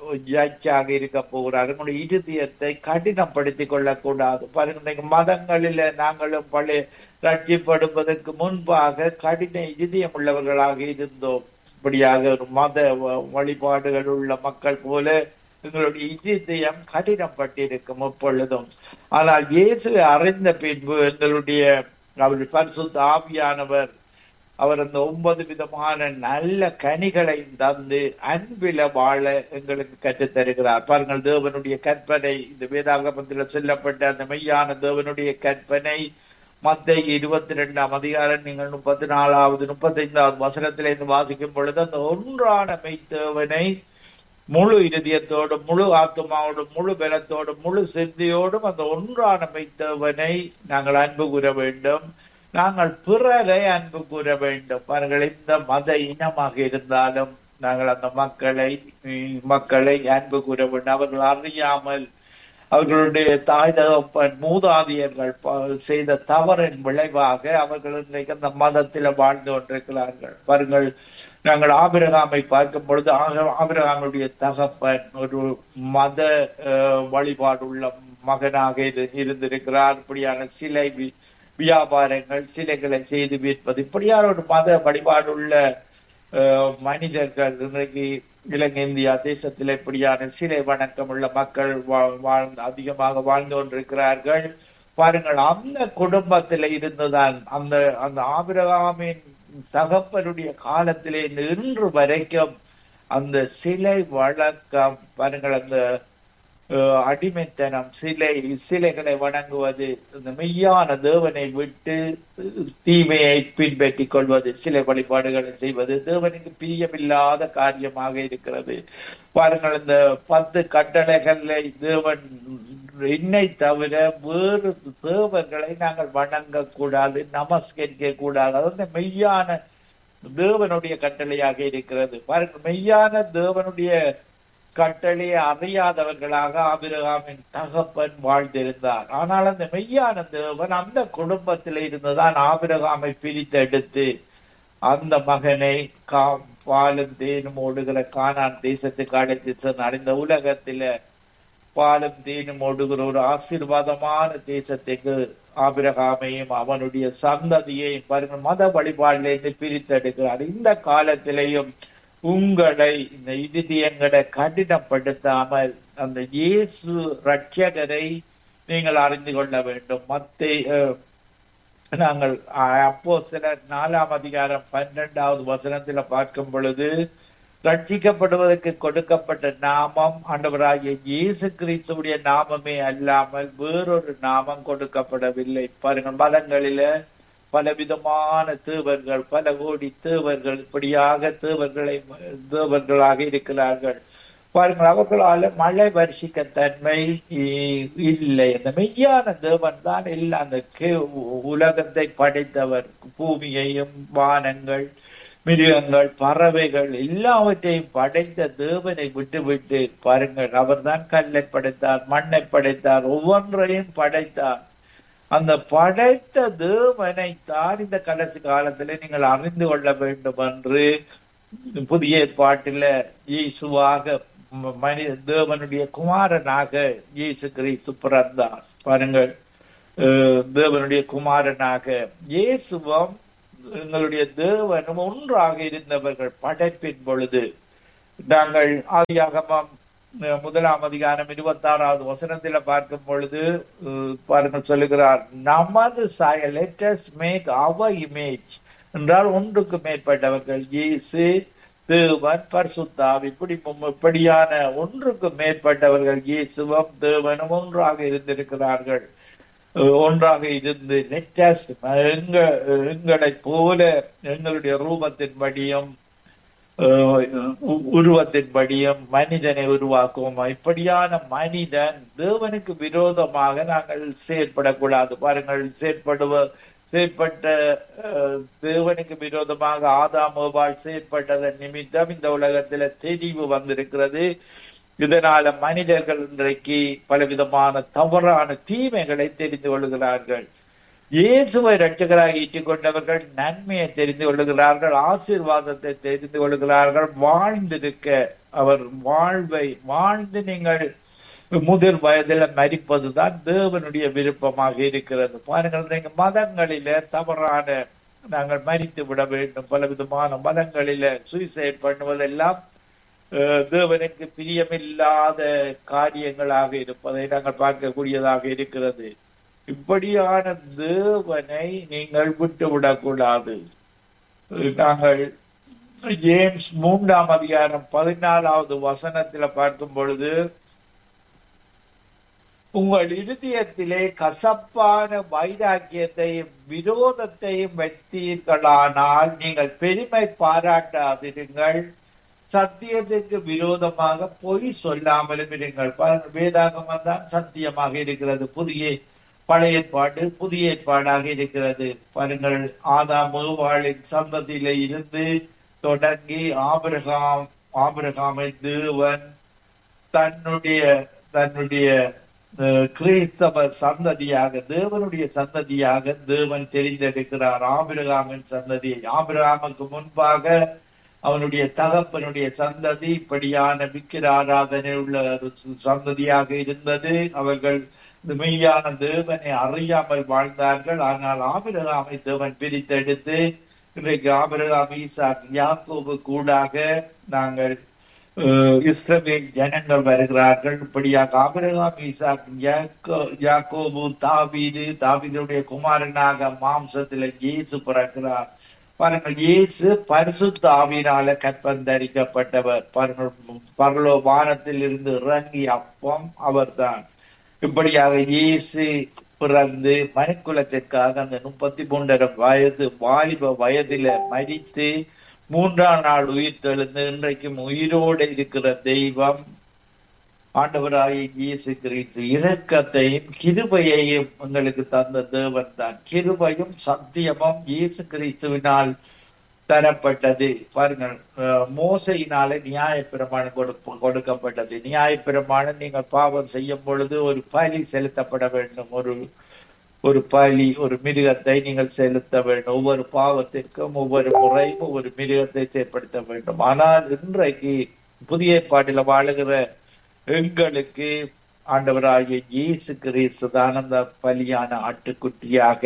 ஜட்ஜாக இருக்க போகிறார் உங்களுடைய இருதயத்தை கடினப்படுத்திக் கொள்ளக்கூடாது பாருங்க இன்னைக்கு மதங்களில நாங்களும் பழைய ரட்சிப்படுவதற்கு முன்பாக கடின இதயம் உள்ளவர்களாக இருந்தோம் இப்படியாக ஒரு மத வ- வழிபாடுகள் உள்ள மக்கள் போல எங்களுடைய இருதயம் கடினப்பட்டிருக்கும் எப்பொழுதும் ஆனால் இயேசுவை அறிந்த பின்பு எங்களுடைய அவருடைய பரிசுத்த ஆவியானவர் அவர் அந்த ஒன்பது விதமான நல்ல கனிகளை தந்து அன்பில வாழ எங்களுக்கு கற்றுத் தருகிறார் பாருங்கள் தேவனுடைய கற்பனை இந்த வேதாகமத்தில் சொல்லப்பட்ட அந்த மெய்யான தேவனுடைய கற்பனை மத்திய இருபத்தி ரெண்டாம் அதிகாரம் நீங்கள் முப்பத்தி நாலாவது முப்பத்தைந்தாவது வசனத்தில இருந்து வாசிக்கும் பொழுது அந்த ஒன்றான மெய்த்தேவனை முழு இருதயத்தோடும் முழு ஆத்மாவோடும் முழு பலத்தோடும் முழு சித்தியோடும் அந்த ஒன்றான மெய்த்தேவனை நாங்கள் அன்பு கூற வேண்டும் நாங்கள் பிறரை அன்பு கூற வேண்டும் பாருங்கள் இந்த மத இனமாக இருந்தாலும் நாங்கள் அந்த மக்களை உம், மக்களை அன்பு கூற வேண்டும் அவர்கள் அறியாமல் அவர்களுடைய தாய் தகப்பன் மூதாதையர்கள் ப- செய்த தவறின் விளைவாக அவர்கள் இன்றைக்கு அந்த மதத்தில வாழ்ந்து கொண்டிருக்கிறார்கள் பாருங்கள் நாங்கள் ஆபிரகாமை பார்க்கும் பொழுது ஆக- ஆபிரகாமுடைய தகப்பன் ஒரு மத அஹ், வழிபாடுள்ள மகனாக இரு- இருந்திருக்கிறார் இப்படியான சிலை வி- வியாபாரங்கள் சிலைகளை செய்து விற்பது இப்படியான ஒரு மத வழிபாடுள்ள அஹ், மனிதர்கள் இன்றைக்கு இலங்கை இந்தியா தேசத்தில் இப்படியான சிலை வணக்கம் உள்ள மக்கள் வா- வாழ்ந்து அதிகமாக வாழ்ந்து கொண்டிருக்கிறார்கள் பாருங்கள் அந்த குடும்பத்தில இருந்துதான் அந்த அந்த ஆபிரகாமின் தகப்பனுடைய காலத்திலே இன்று வரைக்கும் அந்த சிலை வழக்கம் பாருங்கள் அந்த அஹ், அடிமைத்தனம் சிலை சிலைகளை வணங்குவது இந்த மெய்யான தேவனை விட்டு அஹ், தீமையை பின்பற்றிக் கொள்வது சிலை வழிபாடுகளை செய்வது தேவனுக்கு பிரியமில்லாத காரியமாக இருக்கிறது பாருங்கள் இந்த பத்து கட்டளைகளை தேவன் என்னை தவிர வேறு தேவர்களை நாங்கள் வணங்க கூடாது நமஸ்கரிக்க கூடாது அது வந்து மெய்யான தேவனுடைய கட்டளையாக இருக்கிறது பாருங்கள் மெய்யான தேவனுடைய கட்டளையை அறியாதவர்களாக ஆபிரகாமின் தகப்பன் வாழ்ந்திருந்தார் ஆனால் அந்த மெய்யான தேவன் அந்த குடும்பத்தில் இருந்துதான் ஆபிரகாமை பிரித்தெடுத்து அந்த மகனை கா பாலும் தேனும் ஓடுகிற கானான் தேசத்துக்கு அழைத்து சென்றார் இந்த உலகத்தில பாலும் தேனும் ஓடுகிற ஒரு ஆசீர்வாதமான தேசத்துக்கு ஆபிரகாமையும் அவனுடைய சந்ததியையும் பாருங்கள் மத வழிபாட்டிலிருந்து பிரித்தெடுக்கிறார் இந்த காலத்திலேயும் உங்களை இந்த இருதயங்களை கடினப்படுத்தாமல் அந்த இயேசு ரட்சகரை நீங்கள் அறிந்து கொள்ள வேண்டும் மத்தை நாங்கள் அப்போ சிலர் நாலாம் அதிகாரம் பன்னெண்டாவது வசனத்துல பார்க்கும் பொழுது ரட்சிக்கப்படுவதற்கு கொடுக்கப்பட்ட நாமம் ஆண்டவராகிய இயேசு கிறிஸ்துவுடைய நாமமே அல்லாமல் வேறொரு நாமம் கொடுக்கப்படவில்லை பாருங்கள் மதங்களில பலவிதமான தேவர்கள் பல கோடி தேவர்கள் இப்படியாக தேவர்களை தேவர்களாக இருக்கிறார்கள் பாருங்கள் அவர்களால மழை வருஷிக்க தன்மை இ- இல்லை அந்த மெய்யான தேவன் தான் எல்லாம் அந்த கே- உலகத்தை படைத்தவர் பூமியையும் வானங்கள் மிருகங்கள் பறவைகள் எல்லாவற்றையும் படைத்த தேவனை விட்டுவிட்டு பாருங்கள் அவர்தான் கல்லை படைத்தார் மண்ணை படைத்தார் ஒவ்வொன்றையும் படைத்தார் அந்த படைத்த தேவனை தான் இந்த கடைசி காலத்துல நீங்கள் அறிந்து கொள்ள வேண்டும் என்று புதிய ஏற்பாட்டில இயேசுவாக ம- மனித தேவனுடைய குமாரனாக இயேசு கிறிஸ்து பிறந்தார் பாருங்கள் அஹ், தேவனுடைய குமாரனாக இயேசுவும் எங்களுடைய தேவனும் ஒன்றாக இருந்தவர்கள் படைப்பின் பொழுது நாங்கள் ஆதியாகமம் அஹ், முதலாம் அதிகாரம் இருபத்தி ஆறாவது வசனத்துல பார்க்கும் பொழுது அஹ், பாருங்கள் சொல்லுகிறார் நமது சாய லெட்டஸ் மேக் அவர் இமேஜ் என்றால் ஒன்றுக்கு மேற்பட்டவர்கள் இயேசு தேவன் பரிசுத்தாவி இப்படி மு- இப்படியான ஒன்றுக்கு மேற்பட்டவர்கள் இயேசுவும் தேவனும் ஒன்றாக இருந்திருக்கிறார்கள் அஹ் ஒன்றாக இருந்து நெட்டாஸ் எங்க எங்களைப் போல எங்களுடைய ரூபத்தின்படியும் அஹ், உ- உருவத்தின்படியும் மனிதனை உருவாக்குவோம் இப்படியான மனிதன் தேவனுக்கு விரோதமாக நாங்கள் செயற்படக்கூடாது பாருங்கள் செயற்படுவ செயற்பட்ட அஹ், தேவனுக்கு விரோதமாக ஆதாம் ஏவாள் செயற்பட்டதன் நிமித்தம் இந்த உலகத்துல தெரிவு வந்திருக்கிறது இதனால மனிதர்கள் இன்றைக்கு பலவிதமான தவறான தீமைகளை தெரிந்து கொள்கிறார்கள் இயேசுவை ரட்சகராக ஈட்டிக் கொண்டவர்கள் நன்மையை தெரிந்து கொள்கிறார்கள் ஆசீர்வாதத்தை தெரிந்து கொள்கிறார்கள் வாழ்ந்திருக்க அவர் வாழ்வை வாழ்ந்து நீங்கள் முதிர் வயதில மரிப்பதுதான் தேவனுடைய விருப்பமாக இருக்கிறது பாருங்கள் நீங்க மதங்களில தவறான நாங்கள் மரித்து விட வேண்டும் பலவிதமான மதங்களில சூசைட் பண்ணுவதெல்லாம் அஹ், தேவனுக்கு பிரியமில்லாத காரியங்களாக இருப்பதை நாங்கள் பார்க்கக்கூடியதாக இருக்கிறது இப்படியான தேவனை நீங்கள் விட்டு விடக்கூடாது நாங்கள் ஜேம்ஸ் மூன்றாம் அதிகாரம் பதினாலாவது வசனத்துல பார்க்கும் பொழுது உங்கள் இருதயத்திலே கசப்பான வைராக்கியத்தையும் விரோதத்தையும் வைத்தீர்களானால் நீங்கள் பெருமை பாராட்டாதிருங்கள் சத்தியத்துக்கு விரோதமாக பொய் சொல்லாமலும் இருங்கள் பாருங்கள் வேதாகமம் தான் சத்தியமாக இருக்கிறது புதிய பழைய ஏற்பாடு புதிய ஏற்பாடாக இருக்கிறது பாருங்கள் ஆதாம் ஏவாளின் சந்ததியில இருந்து தொடங்கி ஆபிரகாம் ஆபிரகாமை தேவன் தன்னுடைய தன்னுடைய அஹ், கிறிஸ்தவ சந்ததியாக தேவனுடைய சந்ததியாக தேவன் தெரிந்தெடுக்கிறார் ஆபிரகாமின் சந்ததியை ஆபிரகாமுக்கு முன்பாக அவனுடைய தகப்பனுடைய சந்ததி இப்படியான விக்கிர ஆராதனை உள்ள ஒரு சு- சந்ததியாக இருந்தது அவர்கள் இந்த மெய்யான தேவனை அறியாமல் வாழ்ந்தார்கள் ஆனால் ஆபிரகாமை தேவன் பிரித்தெடுத்து இன்றைக்கு ஆபிரகாம் ஈசாக் யாக்கோபு கூடாக நாங்கள் அஹ், இஸ்ரவேல் ஜனங்கள் வருகிறார்கள் இப்படியாக ஆபிரகாம் ஈசாக் யாக்கோ- யாக்கோபு தாவீது தாவீதுடைய குமாரனாக மாம்சத்தில் இயேசு பிறக்கிறார் பாருங்கள் இயேசு பரிசுத்த ஆவியினால கற்பந்தரிக்கப்பட்டவர் பாருங்கள் பரலோ வானத்தில் இருந்து இறங்கிய அப்பம் அவர்தான் இப்படியாக இயேசு பிறந்து மனுக்குலத்திற்காக அந்த முப்பத்தி மூன்றரை வயது வாலிப வயதில மரித்து மூன்றாம் நாள் உயிர் தெழுந்து இன்றைக்கும் உயிரோடு இருக்கிற தெய்வம் ஆண்டவராகிய இயேசு கிறிஸ்து இரக்கத்தையும் கிருபையையும் எங்களுக்கு தந்த தேவன் தான் கிருபையும் சத்தியமும் இயேசு கிறிஸ்துவினால் தரப்பட்டது பாருங்கள் அஹ், மோசையினாலே நியாய பிரமாணம் கொடுப்ப- கொடுக்கப்பட்டது நியாய பிரமாணம் நீங்கள் பாவம் செய்யும் பொழுது ஒரு பலி செலுத்தப்பட வேண்டும் ஒரு ஒரு பலி ஒரு மிருகத்தை நீங்கள் செலுத்த வேண்டும் ஒவ்வொரு பாவத்திற்கும் ஒவ்வொரு முறையும் ஒவ்வொரு மிருகத்தை செயற்படுத்த வேண்டும் ஆனால் இன்றைக்கு புதிய ஏற்பாட்டில வாழுகிற எங்களுக்கு ஆண்டவராகிய இயேசு கிறிஸ்து தான் அந்த பலியான ஆட்டுக்குட்டியாக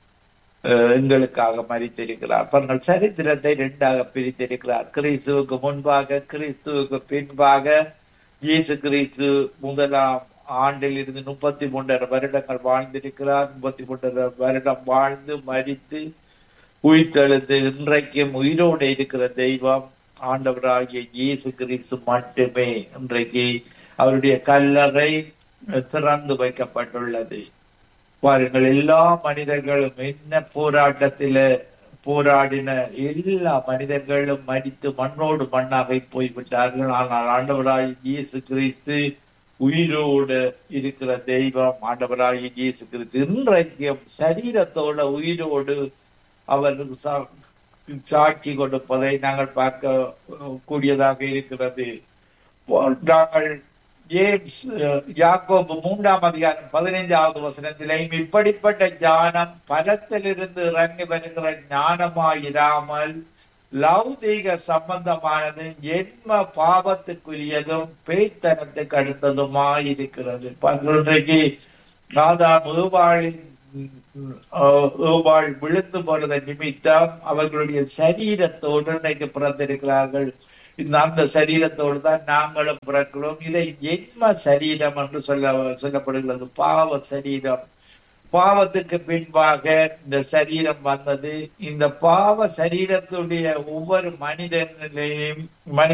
அஹ், எங்களுக்காக மறித்திருக்கிறார் பாருங்கள் சரித்திரத்தை இரண்டாக பிரித்திருக்கிறார் கிறிஸ்துவுக்கு முன்பாக கிறிஸ்துவுக்கு பின்பாக இயேசு கிறிஸ்து முதலாம் ஆண்டில் இருந்து முப்பத்தி மூன்றரை வருடங்கள் வாழ்ந்திருக்கிறார் முப்பத்தி மூன்றரை வருடம் வாழ்ந்து மரித்து உயிர்த்தெழுந்து இன்றைக்கும் உயிரோடு இருக்கிற தெய்வம் ஆண்டவராகிய இயேசு கிறிஸ்து மட்டுமே இன்றைக்கு அவருடைய கல்லறை திறந்து வைக்கப்பட்டுள்ளது பாருங்கள் எல்லா மனிதர்களும் என்ன போராட்டத்தில போராடின எல்லா மனிதர்களும் மடித்து மண்ணோடு மண்ணாக போய்விட்டார்கள் ஆனால் ஆண்டவராய் இயேசு கிறிஸ்து உயிரோடு இருக்கிற தெய்வம் ஆண்டவராய் இயேசு கிறிஸ்து இன்றைக்கும் சரீரத்தோட உயிரோடு அவர் சா- சாட்சி கொடுப்பதை நாங்கள் பார்க்க அஹ், கூடியதாக இருக்கிறது நாங்கள் ஜேம்ஸ் அஹ், யாக்கோபு மூன்றாம் அதிகாரம் பதினைந்தாவது வசனத்திலேயும் இப்படிப்பட்ட ஞானம் பலத்திலிருந்து இறங்கி வருகிற ஞானமாயிராமல் லௌதீக சம்பந்தமானது ஜென்ம பாவத்துக்குரியதும் பேய்த்தனத்துக்கு அடுத்ததுமாயிருக்கிறது இன்றைக்கு ராதா ஏவாளின் அஹ், ஏவாள் விழுந்து போனது நிமித்தம் அவர்களுடைய சரீரத்தோடு இன்னைக்கு பிறந்திருக்கிறார்கள் இந்த அந்த சரீரத்தோடு தான் நாங்களும் பிறக்கிறோம் இதை ஜென்ம சரீரம் என்று சொல்ல சொல்லப்படுகிறது பாவ சரீரம் பாவத்துக்கு பின்பாக இந்த சரீரம் வந்தது இந்த பாவ சரீரத்துடைய ஒவ்வொரு மனிதனிலையும் மனித